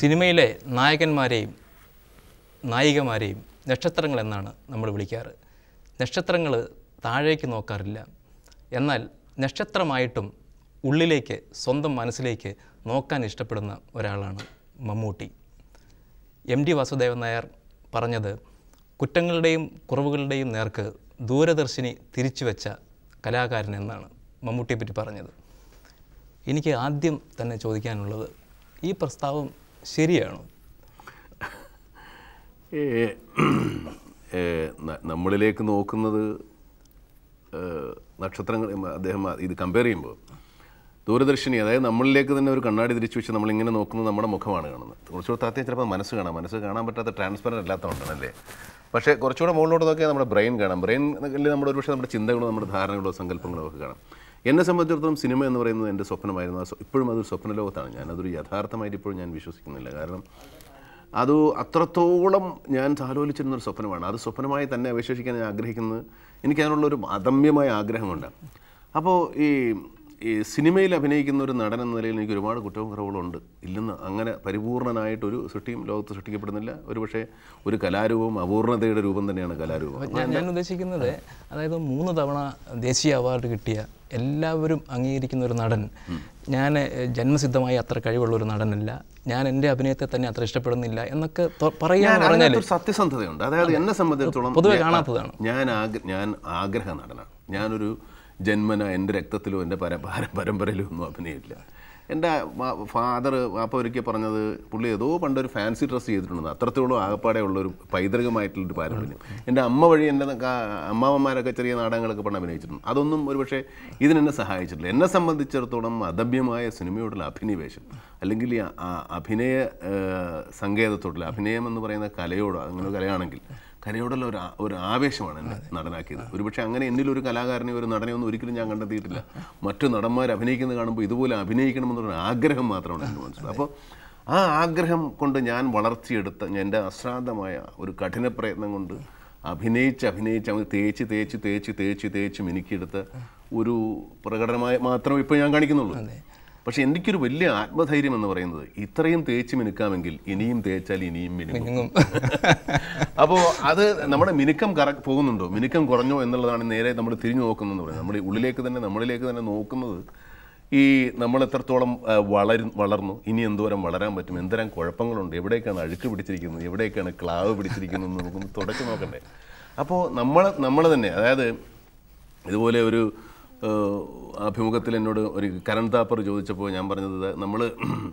സിനിമയിലെ നായകന്മാരെയും നായികമാരെയും നക്ഷത്രങ്ങൾ എന്നാണ് നമ്മൾ വിളിക്കാറ് നക്ഷത്രങ്ങൾ താഴേക്ക് നോക്കാറില്ല എന്നാൽ നക്ഷത്രമായിട്ടും ഉള്ളിലേക്ക് സ്വന്തം മനസ്സിലേക്ക് നോക്കാൻ ഇഷ്ടപ്പെടുന്ന ഒരാളാണ് മമ്മൂട്ടി എം ഡി വാസുദേവൻ നായർ പറഞ്ഞത് കുറ്റങ്ങളുടെയും കുറവുകളുടെയും നേർക്ക് ദൂരദർശിനി തിരിച്ചു വെച്ച കലാകാരൻ എന്നാണ് മമ്മൂട്ടിയെ പറ്റി പറഞ്ഞത് എനിക്ക് ആദ്യം തന്നെ ചോദിക്കാനുള്ളത് ഈ പ്രസ്താവം ശരിയാണോ ഏ, ഏ, ന- നമ്മളിലേക്ക് നോക്കുന്നത് ഏ, നക്ഷത്രങ്ങൾ ഉം, അദ്ദേഹം ഇത് കമ്പയർ ചെയ്യുമ്പോൾ ദൂരദർശിനി അതായത് നമ്മളിലേക്ക് തന്നെ ഒരു കണ്ണാടി തിരിച്ചു വെച്ച് നമ്മളിങ്ങനെ നോക്കുന്നത് നമ്മുടെ മുഖമാണ് കാണുന്നത് കുറച്ചുകൂടെ താത്തയും ചിലപ്പോൾ മനസ്സ് കാണാം മനസ്സ് കാണാൻ പറ്റാത്ത ട്രാൻസ്പെറൻറ്റ് അല്ലാത്തതുകൊണ്ടാണ് അല്ലേ പക്ഷേ കുറച്ചുകൂടെ മുകളിലോട്ട് നോക്കിയാൽ നമ്മുടെ ബ്രെയിൻ കാണാം ബ്രെയിൻ നമ്മുടെ ഒരു പക്ഷേ നമ്മുടെ ചിന്തകളോ നമ്മുടെ ധാരണകളോ സങ്കല്പങ്ങളോ ഒക്കെ കാണാം എന്നെ സംബന്ധിച്ചിടത്തോളം സിനിമ എന്ന് പറയുന്നത് എൻ്റെ സ്വപ്നമായിരുന്നു ആ സ്വ- ഇപ്പോഴും അതൊരു സ്വപ്ന ലോകത്താണ് ഞാൻ അതൊരു യഥാർത്ഥമായിട്ട് ഇപ്പോഴും ഞാൻ വിശ്വസിക്കുന്നില്ല കാരണം അത് അത്രത്തോളം ഞാൻ താലോലിച്ചിരുന്ന ഒരു സ്വപ്നമാണ് അത് സ്വപ്നമായി തന്നെ അവശേഷിക്കാൻ ഞാൻ ആഗ്രഹിക്കുന്നത് എനിക്ക് അതിനുള്ളൊരു അദമ്യമായ ആഗ്രഹമുണ്ട് അപ്പോൾ ഈ ഈ സിനിമയിൽ അഭിനയിക്കുന്ന ഒരു നടൻ എന്ന നിലയിൽ എനിക്ക് ഒരുപാട് കുറ്റവും കുറവുകളും ഉണ്ട് ഇല്ലെന്ന് അങ്ങനെ പരിപൂർണനായിട്ടൊരു സൃഷ്ടിയും ലോകത്ത് സൃഷ്ടിക്കപ്പെടുന്നില്ല ഒരുപക്ഷെ ഒരു കലാരൂപം അപൂർണതയുടെ രൂപം തന്നെയാണ് കലാരൂപം ഞാൻ ഞാൻ ഉദ്ദേശിക്കുന്നത് അതായത് മൂന്ന് തവണ ദേശീയ അവാർഡ് കിട്ടിയ എല്ലാവരും അംഗീകരിക്കുന്ന ഒരു നടൻ ഞാൻ എഹ്, ജന്മസിദ്ധമായി അത്ര കഴിവുള്ള ഒരു നടനല്ല ഞാൻ എൻ്റെ അഭിനയത്തെ തന്നെ അത്ര ഇഷ്ടപ്പെടുന്നില്ല എന്നൊക്കെ തൊ- പറയാന്ന് ഞാൻ പറഞ്ഞാൽ അതിനകത്തൊരു സത്യസന്ധതയുണ്ട് അതായത് എന്നെ സംബന്ധിച്ചിടത്തോളം പൊതുവെ ഞാൻ- കാണാത്തതാണ്. ഞാൻ ആഗ്ര ഞാൻ ആഗ്രഹ നടനാണ് ഞാനൊരു ജന്മന എൻ്റെ രക്തത്തിലോ എൻ്റെ പര പര- പരമ്പരയിലോ ഒന്നും അഭിനയില്ല എൻ്റെ ഫാദർ വാപ്പ ഒരിക്കൽ പറഞ്ഞത് പുള്ളി ഏതോ പണ്ടൊരു ഫാൻസി ഡ്രസ്സ് ചെയ്തിട്ടുണ്ട് അത്രത്തോളം ആകപ്പാടെ ഉള്ളൊരു പൈതൃകമായിട്ടുള്ളൊരു പാരമ്പര്യം എൻ്റെ അമ്മ വഴി എൻ്റെ കാ- അമ്മാവന്മാരൊക്കെ ചെറിയ നാടകങ്ങളൊക്കെ പണ്ട് അഭിനയിച്ചിട്ടുണ്ട് അതൊന്നും ഒരുപക്ഷെ ഇതിനെന്നെ സഹായിച്ചിട്ടില്ല എന്നെ സംബന്ധിച്ചിടത്തോളം അദമ്യമായ സിനിമയോടുള്ള അഭിനിവേശം അല്ലെങ്കിൽ ഈ ആ- അഭിനയ ഏഹ്, സങ്കേതത്തോടുള്ള അഭിനയം എന്ന് പറയുന്ന കലയോട് അങ്ങനെ ഒരു കലയാണെങ്കിൽ കലയോടുള്ള ഒരു ആ- ഒരു ആവേശമാണ് എന്നെ നടനാക്കിയത് ഒരുപക്ഷെ അങ്ങനെ എന്നിൽ ഒരു കലാകാരനെ ഒരു നടനെ ഒന്നും ഒരിക്കലും ഞാൻ കണ്ടെത്തിയിട്ടില്ല മറ്റു നടന്മാർ അഭിനയിക്കുന്നത് കാണുമ്പോൾ ഇതുപോലെ അഭിനയിക്കണമെന്നൊരു ആഗ്രഹം മാത്രമാണ് എൻ്റെ മനസ്സിൽ അപ്പോൾ ആ ആഗ്രഹം കൊണ്ട് ഞാൻ വളർത്തിയെടുത്ത ഞാൻ എൻ്റെ അശ്രാന്തമായ ഒരു കഠിന പ്രയത്നം കൊണ്ട് അഭിനയിച്ച് അഭിനയിച്ച് അങ്ങ് തേച്ച് തേച്ച് തേച്ച് തേച്ച് തേച്ച് മിനുക്കിയെടുത്ത ഒരു പ്രകടനമായി മാത്രമേ ഇപ്പോൾ ഞാൻ കാണിക്കുന്നുള്ളൂ പക്ഷെ എനിക്കൊരു വലിയ ആത്മധൈര്യം എന്ന് പറയുന്നത് ഇത്രയും തേച്ച് മിനുക്കാമെങ്കിൽ ഇനിയും തേച്ചാൽ ഇനിയും മിനുങ്ങും അപ്പോൾ അത് നമ്മുടെ മിനുക്കം കറ പോകുന്നുണ്ടോ മിനുക്കം കുറഞ്ഞോ എന്നുള്ളതാണ് നേരെ നമ്മൾ തിരിഞ്ഞു നോക്കുന്നതെന്ന് പറയുന്നത് നമ്മുടെ ഉള്ളിലേക്ക് തന്നെ നമ്മളിലേക്ക് തന്നെ നോക്കുന്നത് ഈ നമ്മൾ എത്രത്തോളം ആ, വളരും വളർന്നു ഇനി എന്തോരം വളരാൻ പറ്റും എന്തരം കുഴപ്പങ്ങളുണ്ട് എവിടേക്കാണ് അഴുക്ക് പിടിച്ചിരിക്കുന്നത് എവിടേക്കാണ് ക്ലാവ് പിടിച്ചിരിക്കുന്നത് എന്ന് നമുക്കൊന്ന് തുടച്ചു നോക്കണ്ടേ അപ്പോൾ നമ്മൾ നമ്മൾ തന്നെ അതായത് ഇതുപോലെ ഒരു ഏഹ്, അഭിമുഖത്തിൽ എന്നോട് ഒരു കരൺ താപ്പർ ചോദിച്ചപ്പോൾ ഞാൻ പറഞ്ഞത് നമ്മൾ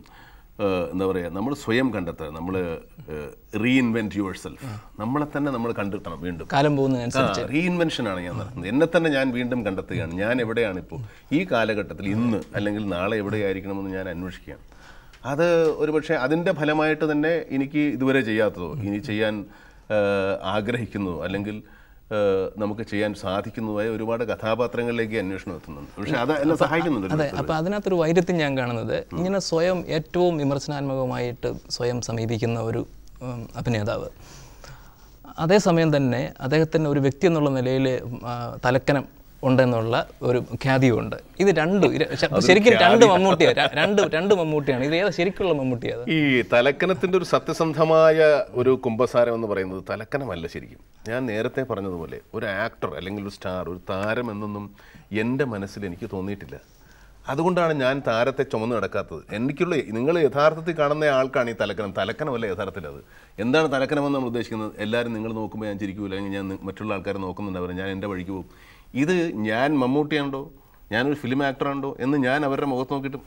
എന്താ പറയുക നമ്മൾ സ്വയം കണ്ടെത്തുക നമ്മൾ റീഇൻവെൻറ്റ് യുവർ സെൽഫ് നമ്മളെ തന്നെ നമ്മൾ കണ്ടെത്തണം വീണ്ടും കാലം പോകുന്നതനുസരിച്ച് റീഇൻവെൻഷനാണ് ഞാൻ നടത്തുന്നത് എന്നെ തന്നെ ഞാൻ വീണ്ടും കണ്ടെത്തുകയാണ് ഞാൻ എവിടെയാണ് ഇപ്പോൾ ഈ കാലഘട്ടത്തിൽ ഇന്ന് അല്ലെങ്കിൽ നാളെ എവിടെയായിരിക്കണമെന്ന് ഞാൻ അന്വേഷിക്കുകയാണ് അത് ഒരുപക്ഷെ അതിൻ്റെ ഫലമായിട്ട് തന്നെ എനിക്ക് ഇതുവരെ ചെയ്യാത്തതോ ഇനി ചെയ്യാൻ ഏഹ്, ആഗ്രഹിക്കുന്നതോ അല്ലെങ്കിൽ ഏഹ്, നമുക്ക് ചെയ്യാൻ സാധിക്കുന്നതുമായ ഒരുപാട് കഥാപാത്രങ്ങളിലേക്ക് അന്വേഷണം എത്തുന്നുണ്ട് പക്ഷെ അത് എന്നെ സഹായിക്കുന്നുണ്ട് അതെ അപ്പോൾ അതിനകത്തൊരു വൈരുദ്ധ്യം ഞാൻ കാണുന്നത് ഇങ്ങനെ സ്വയം ഏറ്റവും വിമർശനാത്മകമായിട്ട് സ്വയം സമീപിക്കുന്ന ഒരു ഉം, അഭിനേതാവ് അതേസമയം തന്നെ അദ്ദേഹത്തിന് ഒരു വ്യക്തി എന്നുള്ള നിലയിൽ തലക്കനം ഉണ്ടെന്നുള്ള ഒരു ഖ്യാതിയുണ്ട് ഇത് രണ്ട് ഇര- ശ- ശരിക്കും രണ്ട് മമ്മൂട്ടിയാണ് ര- രണ്ട് രണ്ട് മമ്മൂട്ടിയാണ് ഇത് ഏതാ ശരിക്കുള്ള മമ്മൂട്ടിയാണ് ഈ തലക്കനത്തിൻ്റെ ഒരു സത്യസന്ധമായ ഒരു കുംഭസാരം എന്ന് പറയുന്നത് തലക്കനമല്ല ശരിക്കും ഞാൻ നേരത്തെ പറഞ്ഞതുപോലെ ഒരു ആക്ടർ അല്ലെങ്കിൽ ഒരു സ്റ്റാർ ഒരു താരം എന്നൊന്നും എൻ്റെ മനസ്സിൽ എനിക്ക് തോന്നിയിട്ടില്ല അതുകൊണ്ടാണ് ഞാൻ താരത്തെ ചുമന്ന് നടക്കാത്തത് എനിക്കുള്ള നിങ്ങൾ യഥാർത്ഥത്തിൽ കാണുന്ന ആൾക്കാണ് ഈ തലക്കനം തലക്കനമല്ല യഥാർത്ഥത്തിൽ അത് എന്താണ് തലക്കനമെന്ന് നമ്മൾ ഉദ്ദേശിക്കുന്നത് എല്ലാവരും നിങ്ങൾ നോക്കുമ്പോൾ ഞാൻ ചിരിക്കൂല അല്ലെങ്കിൽ ഞാൻ നി- മറ്റുള്ള ആൾക്കാരെ നോക്കുന്നുണ്ടാവും ഞാൻ എൻ്റെ വഴിക്ക് പോകും ഇത് ഞാൻ മമ്മൂട്ടിയാണോ ഞാനൊരു ഫിലിം ആക്ടറാണോ എന്ന് ഞാൻ അവരുടെ മുഖത്ത് നോക്കിയിട്ട്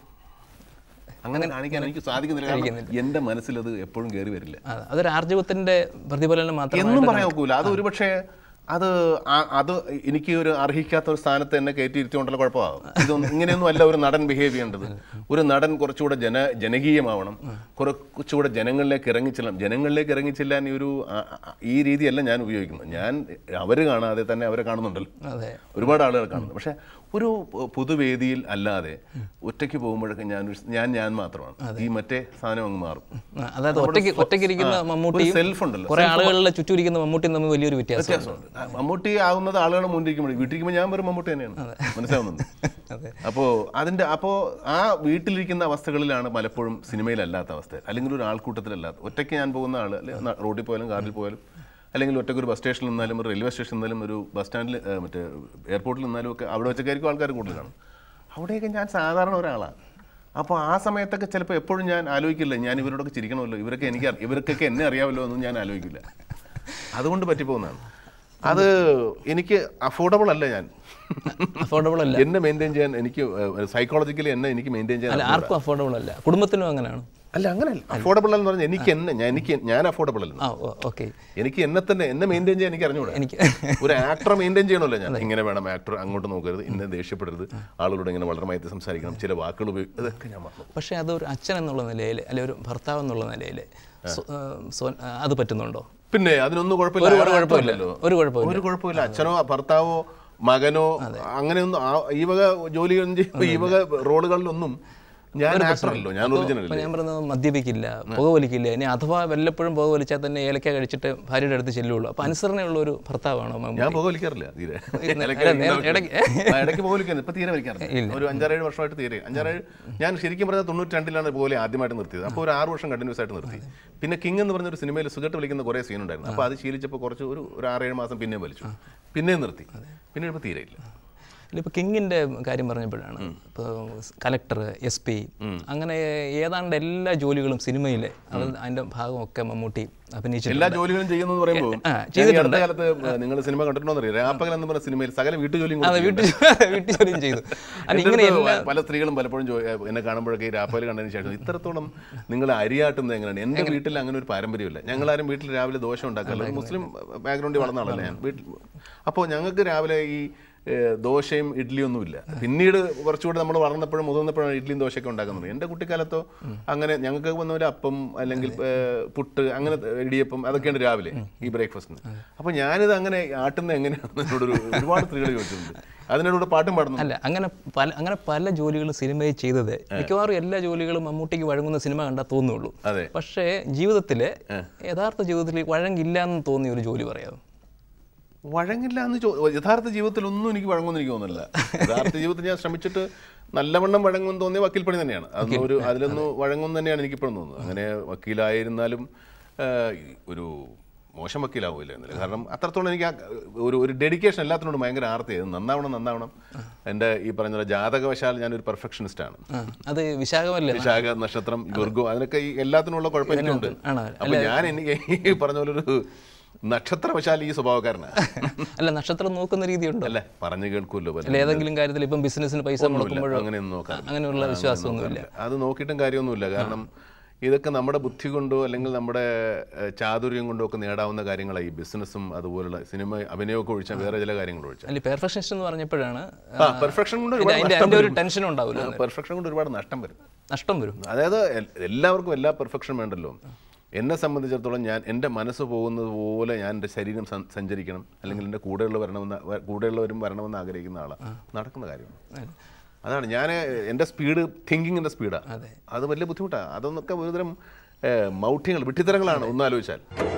അങ്ങനെ കാണിക്കാൻ എനിക്ക് സാധിക്കുന്നില്ല കാരണം എൻ്റെ മനസ്സിലത് എപ്പോഴും കയറി വരില്ല ആ, അതൊരു ആർജവത്തിന്റെ പ്രതിഫലനം മാത്രമാണ് എന്നും പറയാൻ ഒക്കൂല അത് ഒരുപക്ഷെ അത് ആ- അത് എനിക്ക് ഒരു അർഹിക്കാത്ത ഒരു സ്ഥാനത്ത് എന്നെ കയറ്റിയിരുത്തിയോണ്ടുള്ള കുഴപ്പമാകും ഇതൊന്നും ഇങ്ങനെയൊന്നും അല്ല ഒരു നടൻ ബിഹേവ് ചെയ്യേണ്ടത് ഒരു നടൻ കുറച്ചുകൂടെ ജന ജനകീയമാവണം കുറച്ചുകൂടെ ജനങ്ങളിലേക്ക് ഇറങ്ങിച്ചെല്ലാം ജനങ്ങളിലേക്ക് ഇറങ്ങിച്ചെല്ലാൻ ഈ ഒരു ആ- ആ- ഈ രീതിയല്ല ഞാൻ ഉപയോഗിക്കുന്നത് ഞാൻ അവർ കാണാതെ തന്നെ അവരെ കാണുന്നുണ്ടല്ലോ അതെ ഒരുപാട് ആളുകൾ കാണുന്നു പക്ഷേ ഒരു പൊതുവേദിയിൽ അല്ലാതെ ഒറ്റയ്ക്ക് പോകുമ്പോഴൊക്കെ ഞാൻ ഞാൻ ഞാൻ മാത്രമാണ് ഈ മറ്റേ സാധനം അങ്ങ് മാറും ആ, അതായത് ഒറ്റയ്ക്ക് ഒറ്റയ്ക്കിരിക്കുന്ന മമ്മൂട്ടിയും സെൽഫ് ഉണ്ടല്ലോ കുറെ ആളുകളുടെ ചുറ്റും ഇരിക്കുന്ന മമ്മൂട്ടിയും തമ്മിൽ വലിയൊരു വ്യത്യാസം വ്യത്യാസമുണ്ട് ആ, മമ്മൂട്ടി ആകുന്നത് ആളുകളുടെ മുന്നിരിക്കുമ്പോൾ വീട്ടിലിരിക്കുമ്പോൾ ഞാൻ വെറും മമ്മൂട്ടി തന്നെയാണ് മനസ്സിലാവുന്നുണ്ട് അതെ. അപ്പോൾ അതിൻ്റെ അപ്പോൾ ആ വീട്ടിലിരിക്കുന്ന അവസ്ഥകളിലാണ് പലപ്പോഴും സിനിമയിലല്ലാത്ത അവസ്ഥ അല്ലെങ്കിൽ ഒരു ആൾക്കൂട്ടത്തിലല്ലാത്ത ഒറ്റയ്ക്ക് ഞാൻ പോകുന്ന ആൾ അല്ലെ ന- റോഡിൽ പോയാലും കാറിൽ പോയാലും അല്ലെങ്കിൽ ഒറ്റയ്ക്ക് ഒരു ബസ് സ്റ്റേഷനിൽ നിന്നാലും ഒരു റെയിൽവേ സ്റ്റേഷനിൽ നിന്നാലും ഒരു ബസ് സ്റ്റാൻഡിൽ ഏ, മറ്റേ എയർപോർട്ടിൽ നിന്നാലും ഒക്കെ അവിടെ വെച്ചൊക്കെയായിരിക്കും ആൾക്കാർ കൂടുതൽ കാണും അവിടെയൊക്കെ ഞാൻ സാധാരണ ഒരാളാണ് അപ്പോൾ ആ സമയത്തൊക്കെ ചിലപ്പോൾ എപ്പോഴും ഞാൻ ആലോചിക്കില്ല ഞാൻ ഇവരോടൊക്കെ ചിരിക്കണമല്ലോ ഇവരൊക്കെ എനിക്ക് അറി- ഇവർക്കൊക്കെ എന്നെ അറിയാമല്ലോ എന്നും ഞാൻ ആലോചിക്കില്ല അതുകൊണ്ട് പറ്റിപ്പോകുന്നതാണ് അത് എനിക്ക് അഫോർഡബിൾ അല്ല ഞാൻ അഫോർഡബിൾ അല്ല എന്നെ മെയിൻറ്റെയിൻ ചെയ്യാൻ എനിക്ക് സൈക്കോളജിക്കലി എന്നെ എനിക്ക് മെയിൻറ്റെയിൻ ചെയ്യാൻ അല്ല ആർക്കും അഫോർഡബിൾ അല്ല കുടുംബത്തിനും അങ്ങനെയാണ് അല്ല അങ്ങനെയല്ല അഫോർഡബിൾ എന്ന് പറഞ്ഞാൽ എനിക്ക് എന്നെ ഞാൻ എനിക്ക് ഞാൻ അഫോർഡബിൾ അല്ല ആ ഓക്കെ എനിക്ക് എന്നെ തന്നെ എന്നെ മെയിൻറ്റെയിൻ ചെയ്യാൻ എനിക്ക് അറിഞ്ഞൂടാ എനിക്ക് ഒരു ആക്ടറെ മെയിൻറ്റെയിൻ ചെയ്യണമല്ലോ ഞാൻ ഇങ്ങനെ വേണം ആക്ടർ അങ്ങോട്ട് നോക്കരുത് ഇന്നെ ദേഷ്യപ്പെടരുത് ആളുകളോട് ഇങ്ങനെ വളരെ മയത്തിൽ സംസാരിക്കണം ചില വാക്കുകൾ ഉപയോഗിക്കും ഇതൊക്കെ ഞാൻ മറന്നു പക്ഷേ അതൊരു അച്ഛൻ എന്നുള്ള നിലയിൽ അല്ലെ ഒരു ഭർത്താവ് എന്നുള്ള നിലയിൽ അത് പറ്റുന്നുണ്ടോ പിന്നെ അതിനൊന്നും കുഴപ്പമില്ല ഒരു അയാൾ കുഴപ്പമില്ല actor അല്ലല്ലോ. ഒരു കുഴപ്പമില്ല ഒരു കുഴപ്പമില്ല അച്ഛനോ ഭർത്താവോ മകനോ അങ്ങനെയൊന്നും ആ- ഈ വക ജോലികളും ചെയ്യും ഈ വക റോളുകളിലൊന്നും ഞാൻ ആക്ടറല്ലോ ഞാൻ ഒറിജിനൽ ഇപ്പം ഞാൻ പറയുന്നത് മദ്യപിക്കില്ല പുകവലിക്കില്ല ഇനി അഥവാ വല്ലപ്പോഴും പുകവലിച്ചാൽ തന്നെ ഏലക്ക കഴിച്ചിട്ട് ഭാര്യയുടെ അടുത്ത് ചെല്ലുള്ളൂ അപ്പോൾ അനുസരണയുള്ള ഒരു ഭർത്താവാണോ മമ്മൂട്ടി? ഞാൻ പുക വലിക്കാറില്ല തീരെ ഇല്ല, ഇടയ്ക്ക് അല്ല, നേരെ- ഇടയ്ക്ക് ആ, ഇടയ്ക്ക് പുക വലിക്കാറ് ഇപ്പൊ തീരെ വലിക്കാറില്ല ഒരു അഞ്ചാറേഴ് വർഷമായിട്ട് തീരെ അഞ്ചാറേഴ് ഞാൻ ശരിക്കും പറഞ്ഞാൽ തൊണ്ണൂറ്റി രണ്ടിലാണ് പോലെ ആദ്യമായിട്ട് നിർത്തിയത് അപ്പോൾ ഒരു ആറ് വർഷം കണ്ടിന്യൂസ് ആയിട്ട് നിർത്തി പിന്നെ കിങ് എന്ന് പറഞ്ഞ ഒരു സിനിമയിൽ സുഖട്ട് വിളിക്കുന്ന കുറേ സീൻ ഉണ്ടായിരുന്നു അപ്പോൾ അത് ശീലിച്ചപ്പോൾ കുറച്ച് ഒരു ഒരു ആറേഴ് മാസം പിന്നെയും വലിച്ചു പിന്നെയും നിർത്തി പിന്നെ ഇപ്പോൾ തീരെ ഇല്ല അല്ല ഇപ്പോൾ കിങ്ങിൻ്റെ കാര്യം പറഞ്ഞപ്പോഴാണ് ഇപ്പോൾ കലക്ടർ എസ് പി അങ്ങനെ ഏതാണ്ട് എല്ലാ ജോലികളും സിനിമയിൽ അത് അതിൻ്റെ ഭാഗമൊക്കെ മമ്മൂട്ടി അഭിനയിച്ചിട്ടുണ്ട് എല്ലാ ജോലികളും ചെയ്യുന്നു എന്ന് പറയുമ്പോൾ ആ, ഞാൻ ഈ അടുത്ത കാലത്ത് നിങ്ങൾ സിനിമ കണ്ടിട്ടുണ്ടോ അറിയാം രാപ്പകൽ എന്ന് പറഞ്ഞ സിനിമയിൽ സകല വീട്ടുജോലിയും അതെ കൂടെ വീട്ടിൽ വീട്ടിൽ ജോലിയും ചെയ്തു അല്ല എൻ്റെ ഇങ്ങനെ അടുത്ത് എല്ലാ പല സ്ത്രീകളും പലപ്പോഴും ചോ- എന്നെ കാണുമ്പോഴൊക്കെ ഈ രാപ്പകൽ കണ്ടതിന് ശേഷം ഇത്രത്തോളം നിങ്ങൾ അരിയാട്ടുന്നത് എങ്ങനെയാണ് എൻ്റെ വീട്ടിൽ അങ്ങനെ ഒരു പാരമ്പര്യമില്ല ഞങ്ങളാരും വീട്ടിൽ രാവിലെ ദോശ ഉണ്ടാക്കാറില്ല ഒരു മുസ്ലിം ബാക്ക്ഗ്രൗണ്ടിൽ വളർന്ന ആളല്ല ഞാൻ വീട്ടിൽ അപ്പോൾ ഞങ്ങൾക്ക് രാവിലെ ഈ ഏഹ്, ദോശയും ഇഡ്ഡലിയും ഒന്നുമില്ല പിന്നീട് കുറച്ചുകൂടി നമ്മൾ വളർന്നപ്പോഴും മുതിർന്നപ്പോഴാണ് ഇഡ്ഡലിയും ദോശയൊക്കെ ഉണ്ടാക്കുന്നത് എൻ്റെ കുട്ടിക്കാലത്തോ അങ്ങനെ ഞങ്ങൾക്ക് വന്ന ഒരു അപ്പം അല്ലെങ്കിൽ ഏഹ്, പുട്ട് അങ്ങനെ ഇടിയപ്പം അതൊക്കെയാണ് രാവിലെ ഈ ബ്രേക്ക്ഫാസ്റ്റിന് അപ്പോൾ ഞാനിത് അങ്ങനെ ആട്ടുന്നത് എങ്ങനെയാണെന്ന് എന്നോടൊരു ഒരുപാട് സ്ത്രീകൾ ചോദിച്ചിട്ടുണ്ട് അതിനോട് പാട്ടും പാടുന്നു അല്ല അങ്ങനെ പല അങ്ങനെ പല ജോലികളും സിനിമയിൽ ചെയ്തത് മിക്കവാറും എല്ലാ ജോലികളും മമ്മൂട്ടിക്ക് വഴങ്ങുന്ന സിനിമ കണ്ടാൽ തോന്നുള്ളൂ അതെ പക്ഷേ ജീവിതത്തിൽ യഥാർത്ഥ ജീവിതത്തിൽ വഴങ്ങില്ല എന്ന് തോന്നിയ ഒരു ജോലി പറയാം വഴങ്ങില്ല എന്ന് ചോ യഥാർത്ഥ ജീവിതത്തിൽ ഒന്നും എനിക്ക് വഴങ്ങുമെന്ന് എനിക്ക് തോന്നുന്നില്ല യഥാർത്ഥ ജീവിതത്തിൽ ഞാൻ ശ്രമിച്ചിട്ട് നല്ലവണ്ണം വഴങ്ങുമെന്ന് തോന്നിയ വക്കീൽ പണി തന്നെയാണ് അതൊന്നും ഒരു അതിലൊന്നും വഴങ്ങും തന്നെയാണ് എനിക്കിപ്പോഴും തോന്നുന്നത് അങ്ങനെ വക്കീലായിരുന്നാലും ആ, ഈ ഒരു മോശം വക്കീലാവില്ല എന്നില്ല കാരണം അത്രത്തോളം എനിക്ക് ആ ഒരു ഒരു ഡെഡിക്കേഷൻ എല്ലാത്തിനോടും ഭയങ്കര ആർത്തിയായിരുന്നു നന്നാവണം നന്നാവണം എൻ്റെ ഈ പറഞ്ഞ പോലെ ജാതകവശാൽ ഞാനൊരു പെർഫെക്ഷനിസ്റ്റ് ആണ് ആ, അത് വിശാഖമല്ലേ വിശാഖ നക്ഷത്രം ഗുർഗു അതിനൊക്കെ ഈ എല്ലാത്തിനുള്ള കുഴപ്പം എനിക്കുണ്ട് ആണോ അപ്പൊ ഞാൻ എനിക്ക് ഈ പറഞ്ഞ പോലെ ഒരു നക്ഷത്രവശാൽ ഈ സ്വഭാവക്കാരനാണ് അല്ല നക്ഷത്രം നോക്കുന്ന രീതിയുണ്ടോ അല്ലേ പറഞ്ഞു കേൾക്കുമല്ലോ പലരും. അല്ല ഏതെങ്കിലും കാര്യത്തിൽ ഇപ്പം ബിസിനസ്സിന് പൈസ മുടക്കുമ്പോഴോ അങ്ങനെയൊന്നും നോക്കാൻ അങ്ങനെയുള്ള വിശ്വാസമൊന്നുമില്ല അത് നോക്കിയിട്ടും കാര്യമൊന്നുമില്ല കാരണം ഇതൊക്കെ നമ്മുടെ ബുദ്ധി കൊണ്ടോ അല്ലെങ്കിൽ നമ്മുടെ ഏഹ്, ചാതുര്യം കൊണ്ടോ ഒക്കെ നേടാവുന്ന കാര്യങ്ങളാണ് ഈ ബിസിനസ്സും അതുപോലുള്ള സിനിമ അഭിനയമൊക്കെ ഒഴിച്ചാൽ വേറെ ചില കാര്യങ്ങൾ ഒഴിച്ചാൽ അല്ല പെർഫെക്ഷനിസ്റ്റ് എന്ന് പറഞ്ഞപ്പോഴാണ് ആ പെർഫെക്ഷൻ കൊണ്ട് ഇത് ഒരുപാട് അതിന്റെ നഷ്ടം അതിന്റെ ഒരു വരും ടെൻഷൻ ഉണ്ടാവില്ല പെർഫെക്ഷൻ കൊണ്ട് ഒരുപാട് നഷ്ടം വരും നഷ്ടം വരും അതായത് എൽ- എല്ലാവർക്കും എല്ലാ പെർഫെക്ഷൻ വേണ്ടല്ലോ എന്നെ സംബന്ധിച്ചിടത്തോളം ഞാൻ എൻ്റെ മനസ്സ് പോകുന്നത് പോലെ ഞാൻ എൻ്റെ ശരീരം സൻ- സഞ്ചരിക്കണം അല്ലെങ്കിൽ എൻ്റെ കൂടെയുള്ള വരണമെന്ന് വ- കൂടെയുള്ളവരും വരണമെന്ന് ആഗ്രഹിക്കുന്ന ആളാണ് നടക്കുന്ന കാര്യമാണ് അതാണ് ഞാൻ എൻ്റെ സ്പീഡ് തിങ്കിങ്ങിൻ്റെ സ്പീഡാണ് അതെ. അത് വലിയ ബുദ്ധിമുട്ടാണ് അതൊന്നൊക്കെ ഒരുതരം ഏഹ്, മൗഢ്യങ്ങൾ വിട്ടിത്തരങ്ങളാണ് ഒന്നാലോചിച്ചാൽ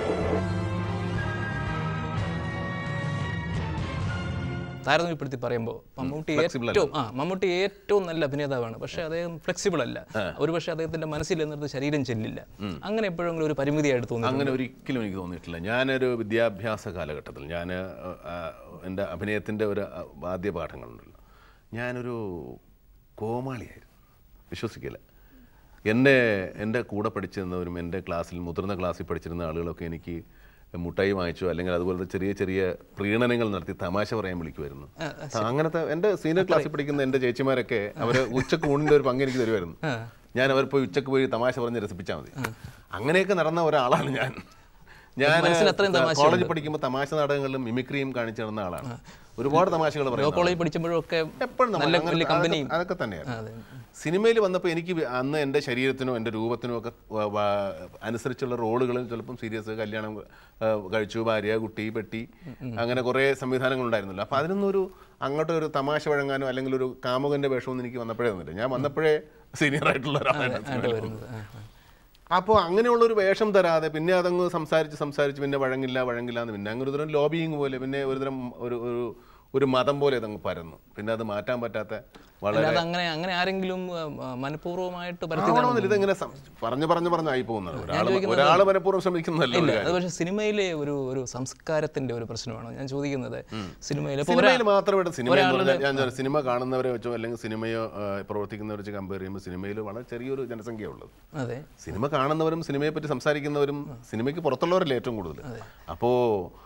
താരതമ്യപ്പെടുത്തി പറയുമ്പോൾ മമ്മൂട്ടി ഏറ്റവും ആ മമ്മൂട്ടി ഏറ്റവും നല്ല അഭിനേതാവാണ് പക്ഷേ അദ്ദേഹം ഫ്ലെക്സിബിൾ അല്ല ഒരുപക്ഷെ അദ്ദേഹത്തിന്റെ മനസ്സിൽ എന്നിടത്ത് ശരീരം ചെല്ലില്ല അങ്ങനെ എപ്പോഴെങ്കിലും ഒരു പരിമിതിയായിട്ട് തോന്നി അങ്ങനെ ഒരിക്കലും എനിക്ക് തോന്നിയിട്ടില്ല ഞാനൊരു വിദ്യാഭ്യാസ കാലഘട്ടത്തിൽ ഞാൻ എൻ്റെ അഭിനയത്തിൻ്റെ ഒരു ആ, ആദ്യ പാഠങ്ങളുണ്ടല്ലോ ഞാനൊരു കോമാളിയായിരുന്നു വിശ്വസിക്കില്ല എന്നെ എൻ്റെ കൂടെ പഠിച്ചിരുന്നവരും എൻ്റെ ക്ലാസ്സിൽ മുതിർന്ന ക്ലാസ്സിൽ പഠിച്ചിരുന്ന ആളുകളൊക്കെ എനിക്ക് മുട്ടായി വാങ്ങിച്ചു അല്ലെങ്കിൽ അതുപോലത്തെ ചെറിയ ചെറിയ പ്രീണനങ്ങൾ നടത്തി തമാശ പറയാൻ വിളിക്കുമായിരുന്നു അങ്ങനത്തെ എൻ്റെ സീനിയർ ക്ലാസ്സിൽ പഠിക്കുന്ന എൻ്റെ ചേച്ചിമാരൊക്കെ അവർ ഉച്ചക്ക് ഊണിൻ്റെ ഒരു പങ്ക് എനിക്ക് തരുമായിരുന്നു ഞാൻ അവർ പോയി ഉച്ചക്ക് പോയി തമാശ പറഞ്ഞ് രസിപ്പിച്ചാൽ മതി അങ്ങനെയൊക്കെ നടന്ന ഒരാളാണ് ഞാൻ ഞാൻ മനസ്സിൽ അത്രയും തമാശ കോളേജിൽ പഠിക്കുമ്പോൾ തമാശ നാടകങ്ങളിലും മിമിക്രിയും കാണിച്ചു നടന്ന ആളാണ് ഒരുപാട് തമാശകൾ ലോ പറയുന്നത് കോളേജ് പഠിക്കുമ്പോഴും ഒക്കെ എപ്പോഴും നമ്മൾ നല്ല അങ്ങനെ- വലിയ അതൊക്കെ- കമ്പനിയും അതൊക്കെ തന്നെയാണ് അതെ സിനിമയിൽ വന്നപ്പോൾ എനിക്ക് വി- അന്ന് എൻ്റെ ശരീരത്തിനോ എൻ്റെ രൂപത്തിനോ ഒക്കെ വ- വ- അനുസരിച്ചുള്ള റോളുകളും ചിലപ്പം സീരിയസ് കല്യാണം ആ, കഴിച്ചു ഭാര്യ കുട്ടി പെട്ടി അങ്ങനെ കുറേ സംവിധാനങ്ങൾ ഉണ്ടായിരുന്നല്ലോ അപ്പോൾ അതിനൊന്നും ഒരു അങ്ങോട്ട് ഒരു തമാശ വഴങ്ങാനോ അല്ലെങ്കിൽ ഒരു കാമുകൻ്റെ വേഷമൊന്നും എനിക്ക് വന്നപ്പോഴേ വന്നില്ല ഞാൻ വന്നപ്പോഴേ സീനിയർ ആയിട്ടുള്ള ഒരാളാണ് സിനിമയിൽ വരുന്നത് ആ, ആ. അപ്പോൾ അങ്ങനെയുള്ള ഒരു വേഷം തരാതെ പിന്നെ അതങ്ങ് സംസാരിച്ച് സംസാരിച്ച് പിന്നെ വഴങ്ങില്ല വഴങ്ങില്ല എന്ന് പിന്നെ അങ്ങനെ ഒരു തരം ലോബിയിങ് പോലെ പിന്നെ ഒരു തരം ഒരു ഒരു ഒരു മതം പോലെ അതങ്ങ് പരന്നു പിന്നെ അത് മാറ്റാൻ പറ്റാത്ത വളരെ അല്ലാതെ അങ്ങനെ അങ്ങനെ ആരെങ്കിലും ആ, ആ, മനഃപൂർവ്വമായിട്ട് പരത്തി ആവണമെന്നില്ല ഇതെങ്ങനെ സം- പറഞ്ഞു പറഞ്ഞു പറഞ്ഞായി പോകുന്നത് ഒരാൾ ഒരാൾ മനഃപൂർവ്വം ശ്രമിക്കുന്നതല്ല ഒരു അത് പക്ഷേ സിനിമയിലെ ഒരു ഒരു സംസ്കാരത്തിന്റെ ഒരു പ്രശ്നമാണ് ഞാൻ ചോദിക്കുന്നത് സിനിമയിലെ ഇപ്പോൾ സിനിമയിൽ മാത്രമായിട്ട് സിനിമ എന്ന് പറഞ്ഞാൽ ഞാൻ ചോദിച്ചു, സിനിമ കാണുന്നവരെ വെച്ചോ അല്ലെങ്കിൽ സിനിമയോ ആ, പ്രവർത്തിക്കുന്നവരെ വെച്ച് കമ്പയർ ചെയ്യുമ്പോൾ സിനിമയിൽ വളരെ ചെറിയൊരു ജനസംഖ്യ ഉള്ളത് അതെ സിനിമ കാണുന്നവരും സിനിമയെ പറ്റി സംസാരിക്കുന്നവരും സിനിമയ്ക്ക് പുറത്തുള്ളവരല്ലേ ഏറ്റവും കൂടുതൽ അപ്പോൾ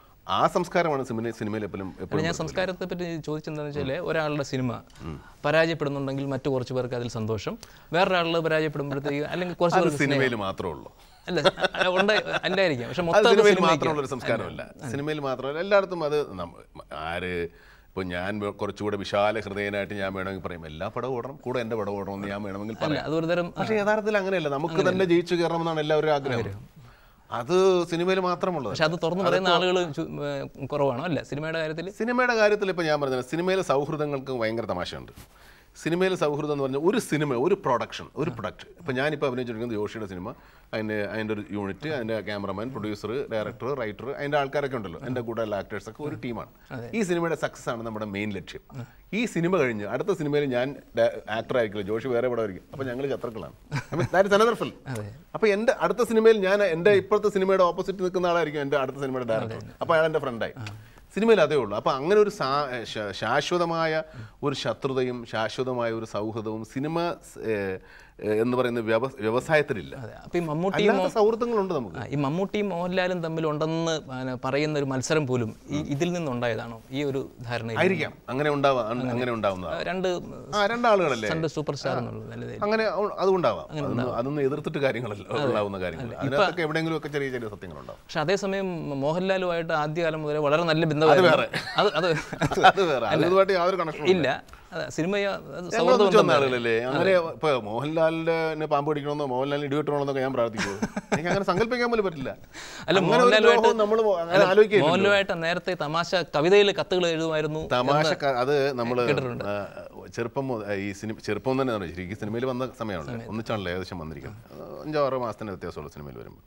ആ സംസ്കാരമാണ് സിനിമ സിനിമയിൽ എപ്പോഴും എപ്പോഴും ഞാൻ സംസ്കാരത്തെ പറ്റി ചോദിച്ചെന്താണെന്ന് വെച്ചാൽ ഒരാളുടെ സിനിമ പരാജയപ്പെടുന്നുണ്ടെങ്കിൽ മറ്റു കുറച്ച് പേർക്ക് അതിൽ സന്തോഷം വേറൊരാളിൽ പരാജയപ്പെടുമ്പോഴത്തേക്ക് അല്ലെങ്കിൽ കുറച്ച് അത് പേർക്ക് സിനിമയിൽ മാത്രമേ ഉള്ളൂ അല്ല അല്ല, ഉണ്ട് അല്ലായിരിക്കാം പക്ഷെ അത് മൊത്തം അത് സിനിമയിൽ സിനിമയ്ക്ക് മാത്രമുള്ള ഒരു സംസ്കാരമല്ല സിനിമയിൽ മാത്രമല്ല എല്ലായിടത്തും അത് നമ്മ- ആര് ഇപ്പോൾ ഞാൻ വേ- കുറച്ചുകൂടെ വിശാല ഹൃദയനായിട്ട് ഞാൻ വേണമെങ്കിൽ പറയും എല്ലാ പടവും ഓടണം കൂടെ എൻ്റെ പടം ഓടണം എന്ന് ഞാൻ വേണമെങ്കിൽ അല്ല പറയാം അത് ഒരു തരം പക്ഷേ യഥാർത്ഥത്തിൽ അങ്ങനെയല്ല നമുക്ക് തന്നെ ജയിച്ചു കയറണമെന്നാണ് എല്ലാവരും ആഗ്രഹം അത് സിനിമയിൽ മാത്രമുള്ളത് പക്ഷെ അത് തുറന്നു പറയുന്ന ആളുകൾ കുറവാണോ അല്ല സിനിമയുടെ കാര്യത്തിൽ സിനിമയുടെ കാര്യത്തിൽ ഇപ്പോൾ ഞാൻ പറഞ്ഞത് സിനിമയിലെ സൗഹൃദങ്ങൾക്ക് ഭയങ്കര തമാശയുണ്ട് സിനിമയിലെ സൗഹൃദം എന്ന് പറഞ്ഞാൽ ഒരു സിനിമ ഒരു പ്രൊഡക്ഷൻ ഒരു പ്രൊഡക്റ്റ് ഇപ്പോൾ ഞാനിപ്പോൾ അഭിനയിച്ചിരിക്കുന്നത് യോഷിയുടെ സിനിമ അതിൻ്റെ അതിൻ്റെ ഒരു യൂണിറ്റ് അതിൻ്റെ ക്യാമറമാൻ പ്രൊഡ്യൂസർ ഡയറക്ടർ റൈറ്റർ അതിൻ്റെ ആൾക്കാരൊക്കെ ഉണ്ടല്ലോ എൻ്റെ കൂടെ ഉള്ള ആക്ടേഴ്സ് ഒക്കെ ഒരു ടീമാണ് ഈ സിനിമയുടെ സക്സസ് ആണ് നമ്മുടെ മെയിൻ ലക്ഷ്യം ഈ സിനിമ കഴിഞ്ഞ് അടുത്ത സിനിമയിൽ ഞാൻ ആക്ടർ ആയിരിക്കില്ല ജോഷി വേറെ പടം ആയിരിക്കും അപ്പോൾ ഞങ്ങൾ ശത്രുക്കളാണ് ദാറ്റ് അനദർ ഫിലിം അപ്പോൾ എൻ്റെ അടുത്ത സിനിമയിൽ ഞാൻ എൻ്റെ ഇപ്പോഴത്തെ സിനിമയുടെ ഓപ്പോസിറ്റ് നിൽക്കുന്ന ആളായിരിക്കും എൻ്റെ അടുത്ത സിനിമയുടെ ഡയറക്ടർ അപ്പോൾ അയാൾ എൻ്റെ ഫ്രണ്ടായി സിനിമയിൽ അതേ ഉള്ളൂ അപ്പോൾ അങ്ങനെ ഒരു സാ ശ- ശാശ്വതമായ ഒരു ശത്രുതയും ശാശ്വതമായ ഒരു സൗഹൃദവും സിനിമ സ്- ഏഹ് ഏഹ് എന്ന് പറയുന്ന വ്യവ വ്യവസായത്തിലില്ല അതെ അപ്പൊ ഈ മമ്മൂട്ടിയും അല്ലാത്ത സൗഹൃദങ്ങളുണ്ട് നമുക്ക് ആ, ഈ മമ്മൂട്ടിയും മോഹൻലാലും തമ്മിൽ ഉണ്ടെന്ന് പിന്നെ പറയുന്ന ഒരു മത്സരം പോലും ഈ ഇതിൽ നിന്നുണ്ടായതാണോ ഈ ഒരു ധാരണയിൽ ആയിരിക്കാം അങ്ങനെ ഉണ്ടാവാം അ- അങ്ങനെ ഉണ്ടാവുന്നതാണ് രണ്ട് ആ രണ്ടാളുകളല്ലേ രണ്ട് സൂപ്പർ സ്റ്റാർ എന്നുള്ളത് നിലയിൽ അങ്ങനെ ഉ- അതുണ്ടാവാം അതൊന്നും അതൊന്നും എതിർത്തിട്ട് കാര്യങ്ങളല്ല ഉണ്ടാവുന്ന കാര്യങ്ങൾ അതിനകത്തൊക്കെ എവിടെയെങ്കിലും ഒക്കെ ചെറിയ ചെറിയ സത്യങ്ങളുണ്ടാവും പക്ഷെ അതേസമയം മോഹൻലാലുമായിട്ട് ആദ്യകാലം മുതലേ വളരെ നല്ല ബന്ധമായിരുന്നു അത് അത് അത് വേറെ അതുമായിട്ട് യാതൊരു കണക്ഷനും ഇല്ല അതെ സിനിമയോ അത് ഞങ്ങൾ സൗഹൃദ ഒന്നിച്ച് വന്ന ബന്ധം ആളുകളല്ലേ അങ്ങനെ ഇപ്പൊ മോഹൻലാലിന്റെ പാമ്പ് പിടിക്കണമെന്നോ മോഹൻലാലിന് ഇടിവെട്ടണമെന്നൊക്കെ ഞാൻ പ്രാർത്ഥിക്കുമോ എനിക്ക് അങ്ങനെ സങ്കല്പിക്കാൻ പോലും പറ്റില്ല അല്ല, അങ്ങനെ ഒരു ദ്രോഹവും നമ്മൾ അങ്ങനെ ആലോചിക്കില്ല മോഹൻലാലുമായിട്ട് നേരത്തെ തമാശ കവിതയിൽ കത്തുകൾ എഴുതുമായിരുന്നു തമാശ ക- അത് നമ്മൾ ചെറുപ്പം മുത- ഈ സിനിമ ചെറുപ്പം തന്നെ ആണ് ശരിക്കും സിനിമയിൽ വന്ന സമയമാണല്ലോ ഒന്നിച്ചാണല്ലോ ഏകദേശം വന്നിരിക്കുന്നത് ആ, അഞ്ചോ ആറോ മാസത്തിന്റെ വ്യത്യാസമുള്ള സിനിമയിൽ വരുമ്പോൾ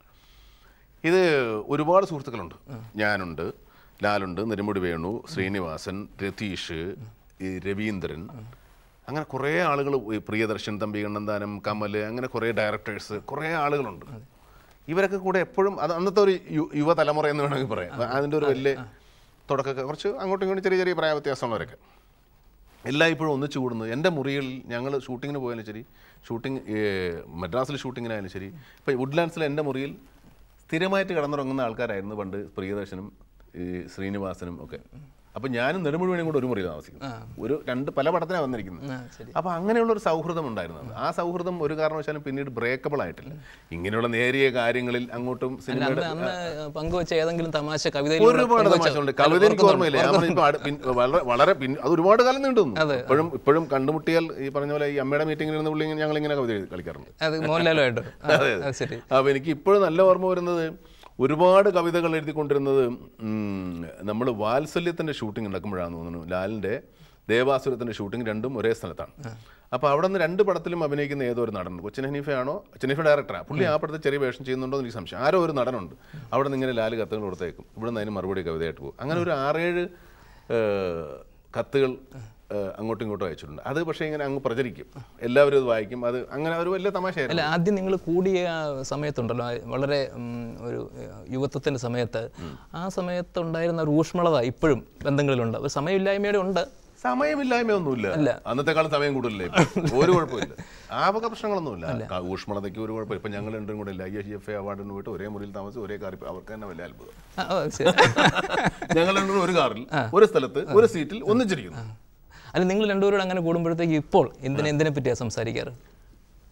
ഇത് ഒരുപാട് സുഹൃത്തുക്കളുണ്ട് ഞാനുണ്ട് ലാലുണ്ട് നെരുമുടി വേണു ശ്രീനിവാസൻ രതീഷ് ഈ രവീന്ദ്രൻ അങ്ങനെ കുറേ ആളുകൾ ഈ പ്രിയദർശൻ തമ്പി കണ്ണന്താനം കമൽ അങ്ങനെ കുറേ ഡയറക്ടേഴ്സ് കുറേ ആളുകളുണ്ട് ഇവരൊക്കെ കൂടെ എപ്പോഴും അത് അന്നത്തെ ഒരു യു- യുവതലമുറ എന്ന് വേണമെങ്കിൽ പറയാം അതിൻ്റെ ഒരു വലിയ തുടക്കമൊക്കെ കുറച്ച് അങ്ങോട്ടും ഇങ്ങോട്ടും ചെറിയ ചെറിയ പ്രായ വ്യത്യാസമുള്ളവരൊക്കെ എല്ലായ്പ്പോഴും ഒന്നിച്ചു കൂടുന്നു എൻ്റെ മുറികളിൽ ഞങ്ങൾ ഷൂട്ടിങ്ങിന് പോയാലും ശരി ഷൂട്ടിംഗ് മദ്രാസിൽ ഷൂട്ടിങ്ങിനായാലും ശരി ഇപ്പോൾ വുഡ്ലാൻഡ്സിലെ എൻ്റെ മുറിയിൽ സ്ഥിരമായിട്ട് കിടന്നുറങ്ങുന്ന ആൾക്കാരായിരുന്നു പണ്ട് പ്രിയദർശനും ഈ ശ്രീനിവാസനും ഒക്കെ അപ്പം ഞാനും നെടുമുഴുവനും കൂടെ ഒരു മുറിയിൽ താമസിക്കുന്നു ഒരു രണ്ട് പല പടത്തിനാണ് വന്നിരിക്കുന്നത് ആ, ശരി അപ്പോൾ അങ്ങനെയുള്ള ഒരു സൗഹൃദം ഉണ്ടായിരുന്നു ആ സൗഹൃദം ഒരു കാരണവശാലും പിന്നീട് ബ്രേക്കബിൾ ആയിട്ടില്ല ഇങ്ങനെയുള്ള നേരിയ കാര്യങ്ങളിൽ അങ്ങോട്ടും സിനിമയുടെ അന്ന് പങ്കുവച്ച ഏതെങ്കിലും തമാശ കവിതയിൽ ഒരുപാട് തമാശകളുണ്ട് കവിത എനിക്ക് ഓർമ്മയില്ല ഞാൻ പറഞ്ഞ ഇപ്പൊ അടു- പിൻ- വളരെ വളരെ പിൻ- അത് ഒരുപാട് കാലം നീണ്ടു നിന്നു. ഇപ്പോഴും ഇപ്പോഴും കണ്ടുമുട്ടിയാൽ ഈ പറഞ്ഞ പോലെ ഈ അമ്മയുടെ മീറ്റിംഗിൽ ഇരുന്ന് പുള്ളി ഞങ്ങൾ ഇങ്ങനെ കവിത എഴുതി കളിക്കാറുണ്ട് അത് മോഹൻലാലുമായിട്ട് ആ, അത് ശരി അപ്പോൾ എനിക്ക് ഇപ്പോഴും നല്ല ഓർമ്മ വരുന്നത് ഒരുപാട് കവിതകൾ എഴുതിക്കൊണ്ടിരുന്നത് നമ്മൾ വാത്സല്യത്തിൻ്റെ ഷൂട്ടിംഗ് നടക്കുമ്പോഴാണെന്ന് തോന്നുന്നു ലാലിൻ്റെ ദേവാസുരത്തിൻ്റെ ഷൂട്ടിംഗ് രണ്ടും ഒരേ സ്ഥലത്താണ് അപ്പോൾ അവിടെ നിന്ന് രണ്ട് പടത്തിലും അഭിനയിക്കുന്ന ഏതോ ഒരു നടനുണ്ട് കൊച്ചിൻ ഹനീഫയാണോ ഹനീഫ ഡയറക്ടറാണ് പുള്ളി ആ പടത്തിൽ ചെറിയ വേഷം ചെയ്യുന്നുണ്ടോ എന്ന് എനിക്ക് സംശയം ആരോ ഒരു നടനുണ്ട് അവിടെ നിന്ന് ഇങ്ങനെ ലാല് കത്തുകൾ കൊടുത്തേക്കും ഇവിടെ നിന്ന് അതിന് മറുപടി കവിതയായിട്ട് പോകും അങ്ങനെ ഒരു ആറേഴ് ഏഹ്, കത്തുകൾ ഏഹ്, അങ്ങോട്ടും ഇങ്ങോട്ടും അയച്ചിട്ടുണ്ട് അത് പക്ഷേ ഇങ്ങനെ അങ്ങ് പ്രചരിക്കും എല്ലാവരും അത് വായിക്കും അത് അങ്ങനെ ഒരു വലിയ തമാശയായിരുന്നു അല്ല ആദ്യം നിങ്ങൾ കൂടിയ ആ സമയത്തുണ്ടല്ലോ ആ വളരെ ഉം, ഒരു യുവത്വത്തിൻ്റെ സമയത്ത് ആ സമയത്ത് ഉണ്ടായിരുന്ന ഒരു ഊഷ്മളത ഇപ്പോഴും ബന്ധങ്ങളിലുണ്ട് ഒരു സമയമില്ലായ്മയുടെ ഉണ്ട് സമയമില്ലായ്മയൊന്നുമില്ല അന്നത്തെ കാലം സമയം കൂടുതലേ ഇപ്പൊ. ഒരു കുഴപ്പമില്ല ആ വക പ്രശ്നങ്ങളൊന്നുമില്ല ക- ഊഷ്മളതയ്ക്ക് ഒരു കുഴപ്പമില്ല ഇപ്പൊ ഞങ്ങൾ രണ്ടും കൂടെ ഐ എസ് എഫ് എ അവാർഡിന് പോയിട്ട് ഒരേ മുറിയിൽ താമസിച്ച് ഒരേ കാറിൽ അവർക്ക് തന്നെ വലിയ അത്ഭുതം ആ, ഓ, ശരി. ഞങ്ങൾ രണ്ടും കൂടെ ഒരു കാറിൽ ഒരു സ്ഥലത്ത് ഒരു സീറ്റിൽ ഒന്നിച്ചിരിക്കുന്നു അല്ല നിങ്ങൾ രണ്ടുപേരോട് അങ്ങനെ കൂടുമ്പോഴത്തേക്ക് ഇപ്പോൾ എന്തിനെ എന്തിനെ പറ്റിയാണ് സംസാരിക്കാറ്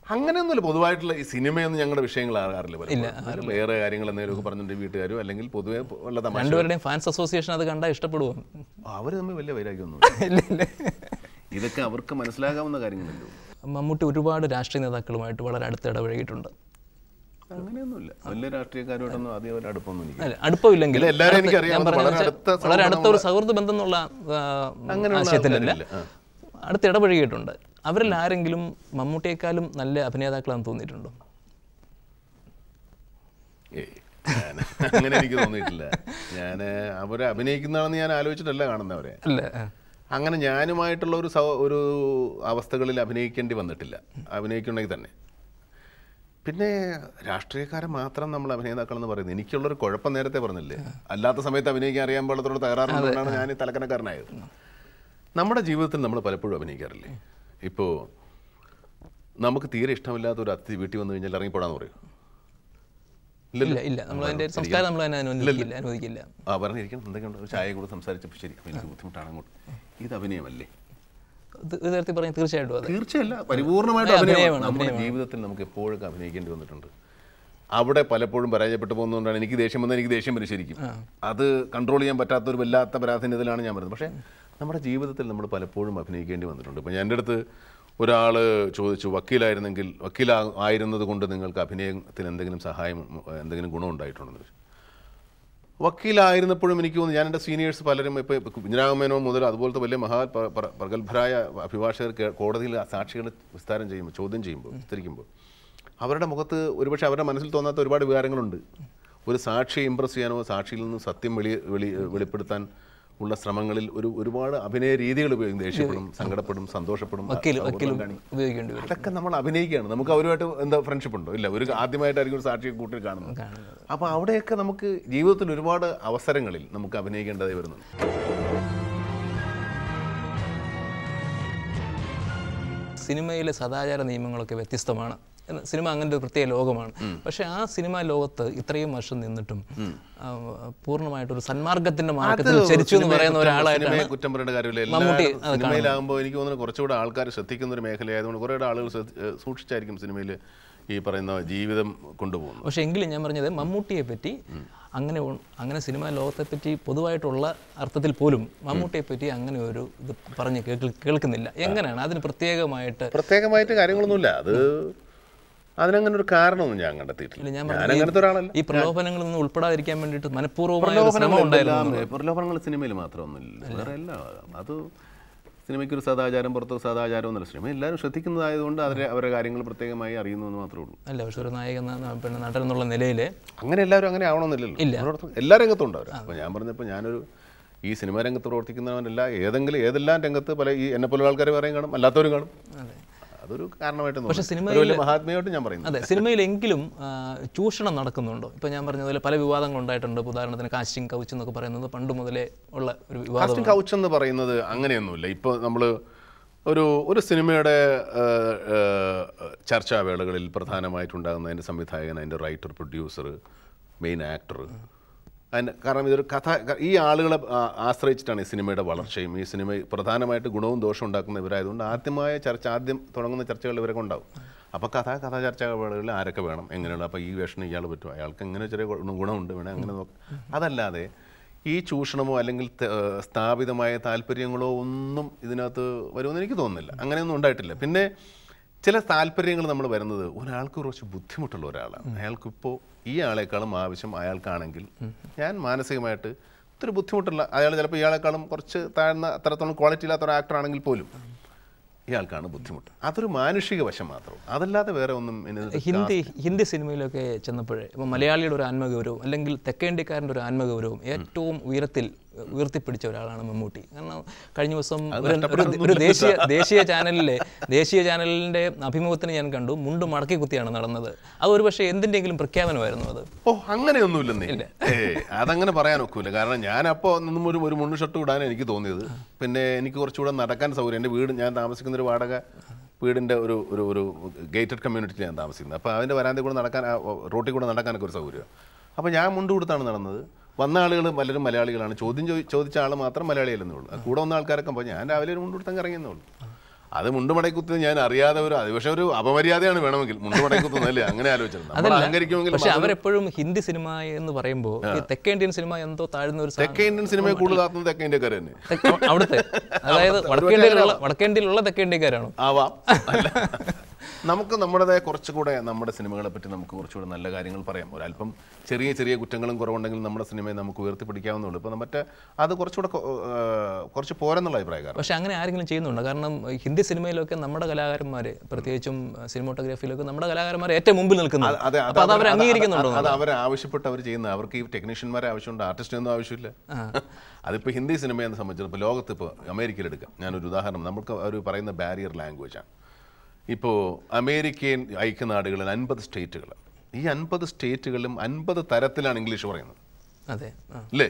അങ്ങനെയൊന്നുമില്ല പൊതുവായിട്ടുള്ള ഈ സിനിമയൊന്നും ഞങ്ങളുടെ വിഷയങ്ങളാകാറില്ല പലപ്പോഴും. വേറെ കാര്യങ്ങൾ എന്തെങ്കിലുമൊക്കെ പറഞ്ഞിട്ട് വീട്ടുകാരോ അല്ലെങ്കിൽ പൊതുവെ ഉള്ള തമാശ രണ്ടുപേരുടെയും ഫാൻസ് അസോസിയേഷൻ അത് കണ്ടാൽ ഇഷ്ടപ്പെടുവോ അവർ തമ്മിൽ വലിയ വൈരാഗ്യമൊന്നും ഇല്ല ഇല്ല ഇതൊക്കെ അവർക്ക് മനസ്സിലാകാവുന്ന കാര്യങ്ങളല്ലോ മമ്മൂട്ടി ഒരുപാട് രാഷ്ട്രീയ നേതാക്കളുമായിട്ട് വളരെ അടുത്ത് ഇടപഴകിയിട്ടുണ്ട് അങ്ങനെയൊന്നുമില്ല വലിയ രാഷ്ട്രീയക്കാരുമായിട്ടൊന്നും ആദ്യം ഒരു അടുപ്പൊന്നും എനിക്ക് അല്ല അടുപ്പമില്ലെങ്കിൽ ഇല്ല, എല്ലാവരെയും അടുത്ത- എനിക്കറിയാം. ഞാൻ അത് പറഞ്ഞത് വളരെ വെച്ചാൽ അടുത്ത വളരെ അടുത്ത സൗഹൃദം ഒരു സൗഹൃദ ബന്ധം എന്നുള്ള ആ, അങ്ങനെയുള്ള ആശയത്തിലല്ല ആൾക്കാരില്ല. ആ. അടുത്ത് ഇടപഴകിയിട്ടുണ്ട് അവരിൽ ആരെങ്കിലും മമ്മൂട്ടിയേക്കാളും നല്ല അഭിനേതാക്കളാണെന്ന് തോന്നിയിട്ടുണ്ടോ ഏയ് ഞാൻ അങ്ങനെ എനിക്ക് തോന്നിയിട്ടില്ല ഞാൻ അവരെ അഭിനയിക്കുന്നതാണെന്ന് ഞാൻ ആലോചിച്ചിട്ടല്ല കാണുന്നവരെ അല്ല ആ. അങ്ങനെ ഞാനുമായിട്ടുള്ള ഒരു സൗ ഒരു അവസ്ഥകളിൽ അഭിനയിക്കേണ്ടി വന്നിട്ടില്ല അഭിനയിക്കണമെങ്കിൽ തന്നെ പിന്നെ രാഷ്ട്രീയക്കാരെ മാത്രം നമ്മൾ അഭിനേതാക്കളെന്ന് പറയുന്നത് എനിക്കുള്ളൊരു കുഴപ്പം നേരത്തെ പറഞ്ഞില്ലേ അല്ലാത്ത സമയത്ത് അഭിനയിക്കാൻ അറിയാൻ പാടത്തോട് തകരാറുകൊണ്ടാണ് ഞാൻ ഈ തലക്കനക്കാരനായത് നമ്മുടെ ജീവിതത്തിൽ നമ്മൾ പലപ്പോഴും അഭിനയിക്കാറില്ലേ ഇപ്പോൾ നമുക്ക് തീരെ ഇഷ്ടമില്ലാത്ത ഒരു അതിഥി വീട്ടിൽ വന്നു കഴിഞ്ഞാൽ ഇറങ്ങിപ്പോടാന്ന് പറയും ഇല്ല ഇല്ല നമ്മൾ അതിന്റെ ഒരു സംസ്കാരം നമ്മൾ അതിനെ അനുവദിക്കില്ല അനുവദിക്കില്ല ആ പറഞ്ഞിരിക്കണം എന്തൊക്കെയുണ്ട് ഒരു ചായ കൂടെ സംസാരിച്ചപ്പോൾ ശരി അപ്പോൾ എനിക്ക് ബുദ്ധിമുട്ടാണ് അങ്ങോട്ട് ഇത് അഭിനയമല്ലേ ഇത് ഇത് തരത്തിൽ പറയാൻ തീർച്ചയായിട്ടും അതെ തീർച്ചയല്ല പരിപൂർണമായിട്ടും അതെ, അഭിനയമാണ് അഭിനയമാണ്, നമ്മുടെ ജീവിതത്തിൽ നമുക്ക് എപ്പോഴൊക്കെ അഭിനയിക്കേണ്ടി വന്നിട്ടുണ്ട് അവിടെ പലപ്പോഴും പരാജയപ്പെട്ടു പോകുന്നതുകൊണ്ടാണ് എനിക്ക് ദേഷ്യം വന്നാൽ എനിക്ക് ദേഷ്യം വരും ശരിക്കും അത് കൺട്രോൾ ചെയ്യാൻ പറ്റാത്ത ഒരു വല്ലാത്ത പരാധീനതയിലാണ് ഞാൻ പറയുന്നത് പക്ഷേ നമ്മുടെ ജീവിതത്തിൽ നമ്മൾ പലപ്പോഴും അഭിനയിക്കേണ്ടി വന്നിട്ടുണ്ട് ഇപ്പം എൻ്റെ അടുത്ത് ഒരാൾ ചോദിച്ചു വക്കീലായിരുന്നെങ്കിൽ വക്കീലാ ആയിരുന്നത് കൊണ്ട് നിങ്ങൾക്ക് അഭിനയത്തിൽ എന്തെങ്കിലും സഹായം എന്തെങ്കിലും ഗുണം ഉണ്ടായിട്ടുണ്ടെന്ന് ചോദിച്ചു വക്കീലായിരുന്നപ്പോഴും എനിക്ക് തോന്നുന്നു ഞാൻ എൻ്റെ സീനിയേഴ്സ് പലരും ഇപ്പോൾ കുഞ്ഞിരാമേനോ മുതൽ അതുപോലത്തെ വലിയ മഹാ പ്ര- പ്ര- പ്രഗത്ഭരായ അഭിഭാഷകർ കേ- കോടതിയിൽ ആ സാക്ഷികൾ വിസ്താരം ചെയ്യുമ്പോൾ ചോദ്യം ചെയ്യുമ്പോൾ വിസ്തരിക്കുമ്പോൾ അവരുടെ മുഖത്ത് ഒരുപക്ഷെ അവരുടെ മനസ്സിൽ തോന്നാത്ത ഒരുപാട് വികാരങ്ങളുണ്ട് ഒരു സാക്ഷിയെ ഇമ്പ്രസ് ചെയ്യാനോ സാക്ഷിയിൽ നിന്ന് സത്യം വെളി വെളി വെളിപ്പെടുത്താൻ ഉള്ള ശ്രമങ്ങളിൽ ഒരു ഒരുപാട് അഭിനയ രീതികൾ ഉപയോഗിക്കും ദേഷ്യപ്പെടും സങ്കടപ്പെടും സന്തോഷപ്പെടും വക്കീൽ സൗഹൃദം വക്കീലും കാണിക്കും. ഉപയോഗിക്കേണ്ടി വരും അതൊക്കെ നമ്മൾ അഭിനയിക്കുകയാണ് നമുക്ക് അവരുമായിട്ട് എന്താ ഫ്രണ്ട്ഷിപ്പ് ഉണ്ടോ ഇല്ല ഒരു ആദ്യമായിട്ടായിരിക്കും ഒരു സാക്ഷിയെ കൂട്ടി കാണുന്നത് കാണുന്നത് അപ്പോൾ അവിടെയൊക്കെ നമുക്ക് ജീവിതത്തിൽ ഒരുപാട് അവസരങ്ങളിൽ നമുക്ക് അഭിനയിക്കേണ്ടതായി വരുന്നുണ്ട് സിനിമയിലെ സദാചാര നിയമങ്ങളൊക്കെ വ്യത്യസ്തമാണ് എന്ന് സിനിമ അങ്ങനെ ഒരു പ്രത്യേക ലോകമാണ് പക്ഷെ ആ സിനിമാ ലോകത്ത് ഇത്രയും വർഷം നിന്നിട്ടും ആ, പൂർണ്ണമായിട്ടൊരു സന്മാർഗത്തിന്റെ മാർഗത്തിൽ ചരിച്ചു എന്ന് പറയുന്ന ഒരാളായിട്ടാണ് സിനിമയെ കുറ്റം പറയേണ്ട കാര്യമില്ല മമ്മൂട്ടി എല്ലാവരും സിനിമയിലാകുമ്പോൾ എനിക്ക് തോന്നുന്നു കുറച്ചുകൂടെ ആൾക്കാർ ശ്രദ്ധിക്കുന്ന ഒരു മേഖലയായതുകൊണ്ട് കുറേ ആളുകൾ ശ്രദ്ധ- ഏഹ് സൂക്ഷിച്ചായിരിക്കും സിനിമയിൽ ഈ പറയുന്ന ജീവിതം കൊണ്ടുപോകുന്നത് പക്ഷെ എങ്കിലും ഞാൻ പറഞ്ഞത് മമ്മൂട്ടിയെ പറ്റി അങ്ങനെ ഉ- അങ്ങനെ സിനിമാ ലോകത്തെ പറ്റി പൊതുവായിട്ടുള്ള അർത്ഥത്തിൽ പോലും മമ്മൂട്ടിയെ പറ്റി അങ്ങനെ ഒരു ഇത് പറഞ്ഞ് കേൾക്ക- കേൾക്കുന്നില്ല എങ്ങനെയാണ് അതിന് പ്രത്യേകമായിട്ട് പ്രത്യേകമായിട്ട് കാര്യങ്ങളൊന്നുമില്ല അത് അതിനങ്ങനെ ഒരു കാരണമൊന്നും ഞാൻ കണ്ടെത്തിയിട്ടില്ല ഇല്ല, ഞാൻ ഞാൻ പറഞ്ഞത് അങ്ങനത്തെ ഒരാളല്ല ഈ പ്രലോഭനങ്ങളിൽ നിന്ന് ഉൾപ്പെടാതിരിക്കാൻ വേണ്ടിയിട്ട് മനഃപൂർവ്വമായ ഒരു ശ്രമം ഉണ്ടായിരുന്നു പ്രലോഭനങ്ങൾ സിനിമയിൽ മാത്രമൊന്നുമില്ല വേറെ എല്ലാം ആകാം. അത് സിനിമയ്ക്കൊരു സദാചാരം പുറത്തൊരു സദാചാരം എന്നല്ല സിനിമ എല്ലാവരും ശ്രദ്ധിക്കുന്നതായതുകൊണ്ട് അവരെ അവരുടെ കാര്യങ്ങൾ പ്രത്യേകമായി അറിയുന്നു എന്ന് മാത്രമേ ഉള്ളൂ അല്ല പക്ഷെ ഒരു നായകൻ എന്ന- പിന്നെ നടൻ എന്നുള്ള നിലയിൽ അങ്ങനെ എല്ലാവരും അങ്ങനെ ആവണമെന്നില്ലല്ലോ ഇല്ല. നമ്മളോടത്ത് എല്ലാ രംഗത്തും ഉണ്ടാവും അപ്പോൾ ഞാൻ പറഞ്ഞപ്പോൾ ഞാനൊരു ഈ സിനിമാ രംഗത്ത് പ്രവർത്തിക്കുന്നവനല്ല ഏതെങ്കിലും ഏതെല്ലാം രംഗത്ത് പല ഈ എന്നെ പോലുള്ള ആൾക്കാർ പറയും കാണും അല്ലാത്തവരും കാണും അതെ അതൊരു കാരണമായിട്ട് തോന്നുന്നു. സിനിമയിൽ- ഒരു വലിയ മഹാത്മയായിട്ട് ഞാൻ പറയുന്നു അതെ സിനിമയിലെങ്കിലും ആ, ചൂഷണം നടക്കുന്നുണ്ടോ ഇപ്പം ഞാൻ പറഞ്ഞതുപോലെ പല വിവാദങ്ങൾ ഉണ്ടായിട്ടുണ്ട് ഇപ്പൊ ഉദാഹരണത്തിന് കാസ്റ്റിംഗ് കൗച്ച് എന്നൊക്കെ പറയുന്നത് പണ്ട് മുതലേ ഉള്ള ഒരു വിവാദം കാസ്റ്റിംഗ് കൗച്ച് എന്ന് പറയുന്നത് അങ്ങനെയൊന്നുമില്ല ഇപ്പോൾ നമ്മൾ ഒരു ഒരു സിനിമയുടെ ആ, ആ, ചർച്ചാവേളകളിൽ പ്രധാനമായിട്ടുണ്ടാകുന്ന അതിൻ്റെ സംവിധായകൻ അതിൻ്റെ റൈറ്റർ പ്രൊഡ്യൂസർ മെയിൻ ആക്ടർ അതിന് കാരണം ഇതൊരു കഥ ഈ ആളുകളെ ആ- ആശ്രയിച്ചിട്ടാണ് ഈ സിനിമയുടെ വളർച്ചയും ഈ സിനിമ പ്രധാനമായിട്ട് ഗുണവും ദോഷവും ഉണ്ടാക്കുന്ന ഇവരായതുകൊണ്ട് ആദ്യമായ ചർച്ച ആദ്യം തുടങ്ങുന്ന ചർച്ചകൾ ഇവരൊക്കെ ഉണ്ടാവും അപ്പോൾ കഥ കഥാ ചർച്ചകളിൽ ആരൊക്കെ വേണം എങ്ങനെയുള്ള അപ്പോൾ ഈ വേഷന് ഇയാൾ പറ്റും അയാൾക്ക് എങ്ങനെ ചെറിയ ഗുണ- ഗുണമുണ്ട് വേണം അങ്ങനെ നോക്കാം അതല്ലാതെ ഈ ചൂഷണമോ അല്ലെങ്കിൽ ത- ഏഹ് സ്ഥാപിതമായ താല്പര്യങ്ങളോ ഒന്നും ഇതിനകത്ത് വരുമെന്ന് എനിക്ക് തോന്നുന്നില്ല അങ്ങനെയൊന്നും ഉണ്ടായിട്ടില്ല പിന്നെ ചില താല്പര്യങ്ങൾ നമ്മൾ വരുന്നത് ഒരാൾക്ക് കുറച്ച് ബുദ്ധിമുട്ടുള്ള ഒരാളാണ് അയാൾക്കിപ്പോൾ ഈ ആളെക്കാളും ആവശ്യം അയാൾക്കാണെങ്കിൽ ഞാൻ മാനസികമായിട്ട് ഒത്തിരി ബുദ്ധിമുട്ടുള്ള അയാൾ ചിലപ്പോൾ ഇയാളെക്കാളും കുറച്ച് താഴ്ന്ന അത്രത്തോളം ക്വാളിറ്റി ഇല്ലാത്ത ഒരു ആക്ടർ ആണെങ്കിൽ പോലും ഇയാൾക്കാണ് ബുദ്ധിമുട്ട് അതൊരു മാനുഷിക വശം മാത്രം അതല്ലാതെ വേറെ ഒന്നും ഇതിനകത്ത് ഹിന്ദി ഹിന്ദി സിനിമയിലൊക്കെ ചെന്നപ്പോഴേ ഇപ്പം മലയാളിയുടെ ഒരു ആത്മഗൗരവം അല്ലെങ്കിൽ തെക്കേന്ത്യക്കാരൻ്റെ ഒരു ആത്മഗൗരവം ഏറ്റവും ഉയരത്തിൽ ഉയർത്തിപ്പിടിച്ച ഒരാളാണ് മമ്മൂട്ടി കാരണം കഴിഞ്ഞ ദിവസം ഒരു- ഒരു- ഒരു ദേശീയ ദേശീയ ചാനലിലെ ദേശീയ ചാനലിൻ്റെ അഭിമുഖത്തിന് ഞാൻ കണ്ടു മുണ്ട് മടക്കി കുത്തിയാണ് നടന്നത് അത് ഒരു പക്ഷേ എന്തിൻ്റെങ്കിലും പ്രഖ്യാപനമായിരുന്നു അത് ഓ അങ്ങനെയൊന്നുമില്ലെന്നേ ഏ അതങ്ങനെ പറയാൻ ഒക്കില്ല കാരണം ഞാൻ അപ്പോൾ നിന്നും ഒരു ഒരു മുണ്ട് ഷർട്ട് ഇടാൻ എനിക്ക് തോന്നിയത് പിന്നെ എനിക്ക് കുറച്ചുകൂടെ നടക്കാൻ സൗകര്യം എൻ്റെ വീട് ഞാൻ താമസിക്കുന്ന ഒരു വാടക വീടിൻ്റെ ഒരു ഒരു ഒരു ഗേറ്റഡ് കമ്മ്യൂണിറ്റി ഞാൻ താമസിക്കുന്നത് അപ്പോൾ അതിൻ്റെ വരാന്തി കൂടെ നടക്കാൻ ആ, റോട്ടിൽ കൂടെ നടക്കാനൊക്കെ ഒരു സൗകര്യം അപ്പോൾ ഞാൻ മുണ്ട് കൊടുത്താണ് നടന്നത് വന്ന ആളുകൾ പലരും മലയാളികളാണ് ചോദ്യം ചോദി ചോദിച്ച ആൾ മാത്രം മലയാളിയല്ലെന്നേ ഉള്ളൂ ആ കൂടെ വന്ന ആൾക്കാരൊക്കെ അപ്പോൾ ഞാൻ രാവിലെ ഒരു മുണ്ട് കൊടുത്തങ്ങ് ഇറങ്ങിയെന്നേ ഉള്ളൂ അത് മുണ്ടുമടക്കുത്ത് ഞാൻ അറിയാതെ ഒരു അത് പക്ഷെ ഒരു അപമര്യാദയാണ് വേണമെങ്കിൽ മുണ്ടുമടക്കുത്തുന്നല്ലേ അങ്ങനെ ആലോചിച്ചത് നമ്മൾ അതല്ല അഹങ്കരിക്കുമെങ്കിൽ പക്ഷെ അവരെപ്പോഴും ഹിന്ദി സിനിമ എന്ന് പറയുമ്പോൾ ഈ തെക്കേ ഇന്ത്യൻ സിനിമ എന്തോ താഴ്ന്ന ഒരു സാ- തെക്കേ ഇന്ത്യൻ സിനിമയെ കൂടുതൽ ആക്കുന്നത് തെക്കേ ഇന്ത്യക്കാർ തന്നെ തെക്ക് അവിടുത്തെ അതായത് വടക്കേ ഇന്ത്യയിലുള്ള വടക്കേ ഇന്ത്യയിലുള്ള തെക്കേ ഇന്ത്യക്കാരാണോ ആവാം അല്ല നമുക്ക് നമ്മുടേതായ കുറച്ചുകൂടെ നമ്മുടെ സിനിമകളെ പറ്റി നമുക്ക് കുറച്ചുകൂടെ നല്ല കാര്യങ്ങൾ പറയാം ഒരല്പം ചെറിയ ചെറിയ കുറ്റങ്ങളും കുറവുണ്ടെങ്കിൽ നമ്മുടെ സിനിമയെ നമുക്ക് ഉയർത്തിപ്പിടിക്കാവുന്നുള്ളൂ ഇപ്പം മറ്റേ അത് കുറച്ചുകൂടെ കൊ- ഏഹ് കുറച്ച് പോരെന്നുള്ള അഭിപ്രായക്കാരൻ പക്ഷെ അങ്ങനെ ആരെങ്കിലും ചെയ്യുന്നുണ്ടോ കാരണം ഹിന്ദി സിനിമയിലൊക്കെ നമ്മുടെ കലാകാരന്മാർ പ്രത്യേകിച്ചും സിനിമോട്ടോഗ്രാഫിയിലൊക്കെ നമ്മുടെ കലാകാരന്മാർ ഏറ്റവും മുമ്പിൽ നിൽക്കുന്നു അതെ അപ്പോൾ അത് അവർ അത് അംഗീകരിക്കുന്നുണ്ടോ അത് അവർ ആവശ്യപ്പെട്ട് അവർ ചെയ്യുന്ന അവർക്ക് ഈ ടെക്നീഷ്യന്മാരെ ആവശ്യമുണ്ട് ആർട്ടിസ്റ്റിനൊന്നും ആവശ്യമില്ല അതിപ്പോൾ ഹിന്ദി സിനിമയെ സംബന്ധിച്ചിടത്തോളം ഇപ്പോൾ ലോകത്ത് ഇപ്പോൾ അമേരിക്കയിൽ എടുക്കാം ഞാനൊരു ഉദാഹരണം നമുക്ക് അവർ പറയുന്ന ബാരിയർ ലാംഗ്വേജാണ് ഇപ്പോൾ അമേരിക്കൻ ഐക്യനാടുകളിൽ അൻപത് സ്റ്റേറ്റുകൾ ഈ അൻപത് സ്റ്റേറ്റുകളിലും അൻപത് തരത്തിലാണ് ഇംഗ്ലീഷ് പറയുന്നത് അതെ ആ അല്ലേ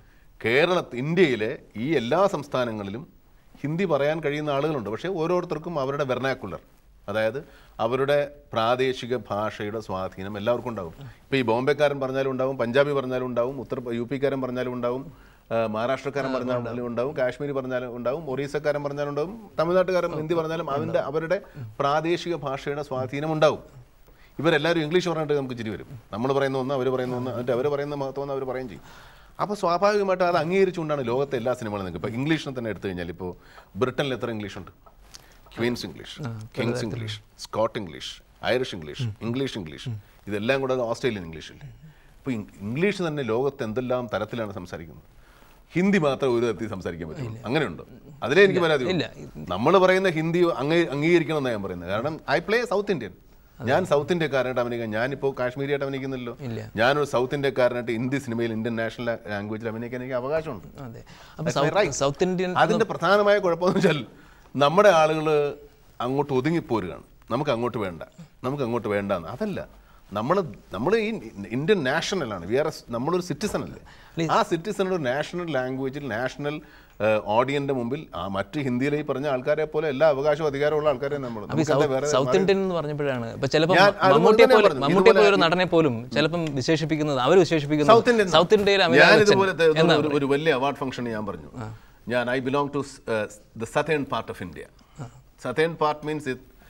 കേരള ഇന്ത്യയിലെ ഈ എല്ലാ സംസ്ഥാനങ്ങളിലും ഹിന്ദി പറയാൻ കഴിയുന്ന ആളുകളുണ്ട് പക്ഷേ ഓരോരുത്തർക്കും അവരുടെ വെർണാക്കുലർ അതായത് അവരുടെ പ്രാദേശിക ഭാഷയുടെ സ്വാധീനം എല്ലാവർക്കും ഉണ്ടാവും ഇപ്പോൾ ഈ ബോംബെക്കാരൻ പറഞ്ഞാലും ഉണ്ടാവും പഞ്ചാബി പറഞ്ഞാലും ഉണ്ടാവും ഉത്തർ യു പിക്കാരൻ പറഞ്ഞാലും ഉണ്ടാവും ആ, മഹാരാഷ്ട്രക്കാരൻ പറഞ്ഞാലും ഉണ്ടാവും കാശ്മീരി പറഞ്ഞാലും ഉണ്ടാവും ഒറീസക്കാരൻ പറഞ്ഞാലും ഉണ്ടാവും തമിഴ്നാട്ടുകാരൻ ഹിന്ദി പറഞ്ഞാലും അതിൻ്റെ അവരുടെ പ്രാദേശിക ഭാഷയുടെ സ്വാധീനം ഉണ്ടാവും ഇവരെല്ലാവരും ഇംഗ്ലീഷ് പറഞ്ഞിട്ട് നമുക്ക് ചിരി വരും നമ്മൾ പറയുന്ന ഒന്ന് അവർ പറയുന്ന ഒന്ന് എന്നിട്ട് അവർ പറയുന്ന മഹത്വം അവർ പറയും ചെയ്യും അപ്പോൾ സ്വാഭാവികമായിട്ട് അത് അംഗീകരിച്ചുകൊണ്ടാണ് ലോകത്തെ എല്ലാ സിനിമകളും നിൽക്കുക ഇപ്പോൾ ഇംഗ്ലീഷിനെ തന്നെ എടുത്തു കഴിഞ്ഞാൽ ഇപ്പോൾ ബ്രിട്ടനിൽ എത്ര ഇംഗ്ലീഷ് ഉണ്ട് Queen's English King's English Scot English Irish English English English ഇതെല്ലാം കൂടെ ഓസ്ട്രേലിയൻ ഇംഗ്ലീഷിൽ ഇപ്പോൾ ഇംഗ്ലീഷ് തന്നെ ലോകത്ത് എന്തെല്ലാം തരത്തിലാണ് സംസാരിക്കുന്നത് ഹിന്ദി മാത്രം ഒരു തരത്തിൽ സംസാരിക്കാൻ പറ്റുള്ളൂ അങ്ങനെയുണ്ട് അതിലേ എനിക്ക് പരാതി ഇല്ല. നമ്മൾ പറയുന്ന ഹിന്ദി അങ്ങേ അംഗീകരിക്കണം എന്നാണ് ഞാൻ പറയുന്നത് കാരണം ഐ പ്ലേ സൗത്ത് ഇന്ത്യൻ ഞാൻ സൗത്ത് ഇന്ത്യക്കാരനായിട്ട് അഭിനയിക്കാൻ ഞാനിപ്പോൾ കാശ്മീരിയായിട്ട് അഭിനയിക്കുന്നില്ലല്ലോ ഇല്ല. ഞാനൊരു സൗത്ത് ഇന്ത്യക്കാരനായിട്ട് ഹിന്ദി സിനിമയിൽ ഇന്ത്യൻ നാഷണൽ ലാംഗ്വേജിൽ അഭിനയിക്കാൻ എനിക്ക് അവകാശമുണ്ട് അതെ അപ്പോൾ That's my right. South south Indian അതിന്റെ പ്രധാനമായ കുഴപ്പമെന്ന് വെച്ചാൽ നമ്മുടെ ആളുകൾ അങ്ങോട്ട് ഒതുങ്ങിപ്പോരുകയാണ് നമുക്ക് അങ്ങോട്ട് വേണ്ട നമുക്ക് അങ്ങോട്ട് വേണ്ടെന്ന് അതല്ല നമ്മൾ നമ്മൾ ഈ ഇന്ത്യൻ നാഷണലാണ് വി ആർ നമ്മളൊരു സിറ്റിസൺ അല്ലേ ആ സിറ്റിസൺ ഒരു നാഷണൽ ലാംഗ്വേജിൽ നാഷണൽ ഓഡിയന്റെ മുമ്പിൽ ആ മറ്റ് ഹിന്ദിയിലെ ഈ പറഞ്ഞ ആൾക്കാരെ പോലെ എല്ലാ അവകാശവും അധികാരമുള്ള ആൾക്കാരെ നമ്മൾ അപ്പോൾ ഈ നമുക്കെന്താ വേറെ സൗത്ത് ഇന്ത്യൻ എന്ന് പറഞ്ഞപ്പോഴാണ് ഇപ്പൊ ചിലപ്പോൾ ഞാൻ അതുപോലെ മമ്മൂട്ടിയെ തന്നെ പോലെ പറഞ്ഞു. മമ്മൂട്ടിയെ പോലെ ഒരു ഇതുപോലെ നടനെ പോലും ചിലപ്പം വിശേഷിപ്പിക്കുന്നത് അവർ സൗത്ത് വിശേഷിപ്പിക്കുന്നത് ഇന്ത്യൻ സൗത്ത് ഇന്ത്യയിൽ ഞാൻ അമിതാഭ് ബച്ചൻ ഇതുപോലത്തെ ഒരു- എന്നാ ഒരു- ഒരു വലിയ അവാർഡ് ഫംഗ്ഷൻ ഞാൻ പറഞ്ഞു ഞാൻ I belong to the southern part of India southern part means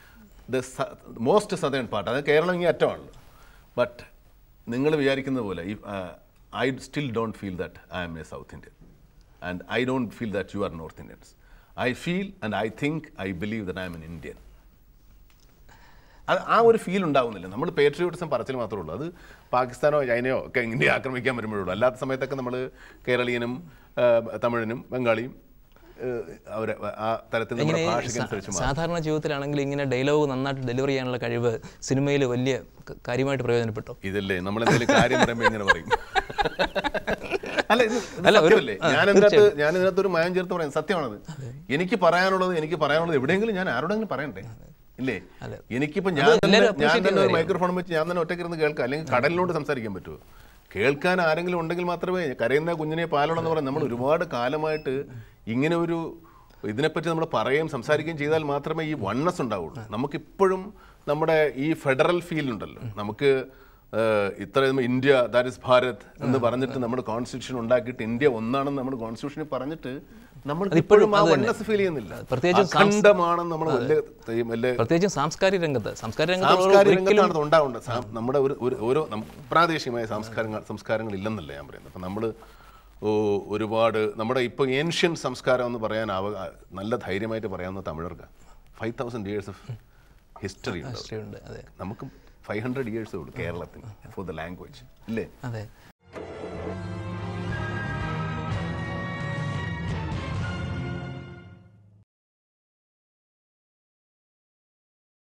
the most southern part അത് കേരളം ഇങ്ങനെ അറ്റമാണല്ലോ ബട്ട് നിങ്ങൾ വിചാരിക്കുന്ന പോലെ I still don't feel that I'm a south Indian and I don't feel that you are north Indians I feel and I think I believe that I'm an Indian അത് ആ ഒരു feel ഉണ്ടാവുന്നില്ല നമ്മൾ patriotism പറച്ചിൽ മാത്രമേ ഉള്ളൂ അത് പാകിസ്ഥാനോ ചൈനയോ ഒക്കെ ഇന്ത്യ ആക്രമിക്കാൻ വരുമ്പോഴുള്ളൂ അല്ലാത്ത സമയത്തൊക്കെ നമ്മൾ കേരളീയനും ആ, തമിഴനും ബംഗാളിയും അവർ ആ തരത്തിൽ നമ്മുടെ ഇങ്ങനെ ഭാഷയ്ക്കനുസരിച്ച് മാറും. സാധാരണ ജീവിതത്തിലാണെങ്കിൽ ഇങ്ങനെ ഡയലോഗ് നന്നായിട്ട് ഡെലിവറി ചെയ്യാനുള്ള കഴിവ് സിനിമയിൽ വലിയ ക- കാര്യമായിട്ട് പ്രയോജനപ്പെട്ടോ ഇതല്ലേ നമ്മൾ എന്തെങ്കിലും കാര്യം പറയുമ്പോൾ ഇങ്ങനെ പറയും അല്ല ഇത് ഇത് അല്ല, ഒരു- സത്യമല്ലേ ഞാൻ ഇതിനകത്ത് ഞാൻ ഇതിനകത്ത് ഒരു മയം ചേർത്ത് പറയാം സത്യമാണത് എനിക്ക് പറയാനുള്ളത് എനിക്ക് പറയാനുള്ളത് എവിടെയെങ്കിലും ഞാൻ ആരോടെങ്കിലും പറയണ്ടേ ഇല്ലേ അതെ. എനിക്കിപ്പോ ഞാൻ അത് തന്നെ എല്ലാവരും ഞാൻ appreciate തന്നെ ഒരു ചെയ്യുന്ന മൈക്രോഫോൺ വെച്ച് ഞാൻ തന്നെ ഒറ്റയ്ക്കിരുന്ന് കേൾക്കാം അല്ലെങ്കിൽ കടലിനോട് സംസാരിക്കാൻ പറ്റുമോ കേൾക്കാൻ ആരെങ്കിലും ഉണ്ടെങ്കിൽ മാത്രമേ കരയുന്ന കുഞ്ഞിനെ പാലണമെന്ന് പറയാം നമ്മൾ ഒരുപാട് കാലമായിട്ട് ഇങ്ങനെ ഒരു ഇതിനെപ്പറ്റി നമ്മൾ പറയുകയും സംസാരിക്കുകയും ചെയ്താൽ മാത്രമേ ഈ വണ്ണസ് ഉണ്ടാവുള്ളൂ നമുക്കിപ്പോഴും നമ്മുടെ ഈ ഫെഡറൽ ഫീൽ ഉണ്ടല്ലോ നമുക്ക് ഏഹ്, ഇത്രയും ഇന്ത്യ ദാറ്റ് ഇസ് ഭാരത് എന്ന് പറഞ്ഞിട്ട് നമ്മൾ കോൺസ്റ്റിറ്റ്യൂഷൻ ഉണ്ടാക്കിയിട്ട് ഇന്ത്യ ഒന്നാണെന്ന് നമ്മൾ കോൺസ്റ്റിറ്റ്യൂഷനിൽ പറഞ്ഞിട്ട് നമ്മൾ ഇപ്പോഴും ആ വണ്ണസ് ഫീൽ ചെയ്യുന്നില്ല പ്രത്യേകിച്ചും അഖണ്ഡമാണെന്ന് നമ്മൾ വലിയ വലിയ പ്രത്യേകിച്ചും സാംസ്കാരിക രംഗത്ത് സാംസ്കാരിക രംഗത്ത് സാംസ്കാരിക ഒരിക്കലും രംഗത്താണ് ഉണ്ടാവേണ്ടത് സാം- നമ്മുടെ ഒരു ഒരു ഓരോ നം- പ്രാദേശികമായ സംസ്കാരങ്ങൾ സംസ്കാരങ്ങൾ ഇല്ലെന്നല്ല ഞാൻ പറയുന്നത് അപ്പം നമ്മൾ ഒരുപാട് നമ്മുടെ ഇപ്പോൾ ഏൻഷ്യൻ സംസ്കാരം എന്ന് പറയാൻ അവ നല്ല ധൈര്യമായിട്ട് പറയാവുന്ന തമിഴർക്ക് five thousand years of history ഉണ്ട് ഹിസ്റ്ററി ഉണ്ട് അതെ നമുക്ക് ഫൈവ് ഹൺഡ്രഡ് ഇയേഴ്സേ ഉള്ളൂ കേരളത്തിന് ഫോർ ദ ലാംഗ്വേജ് ഇല്ലേ അതെ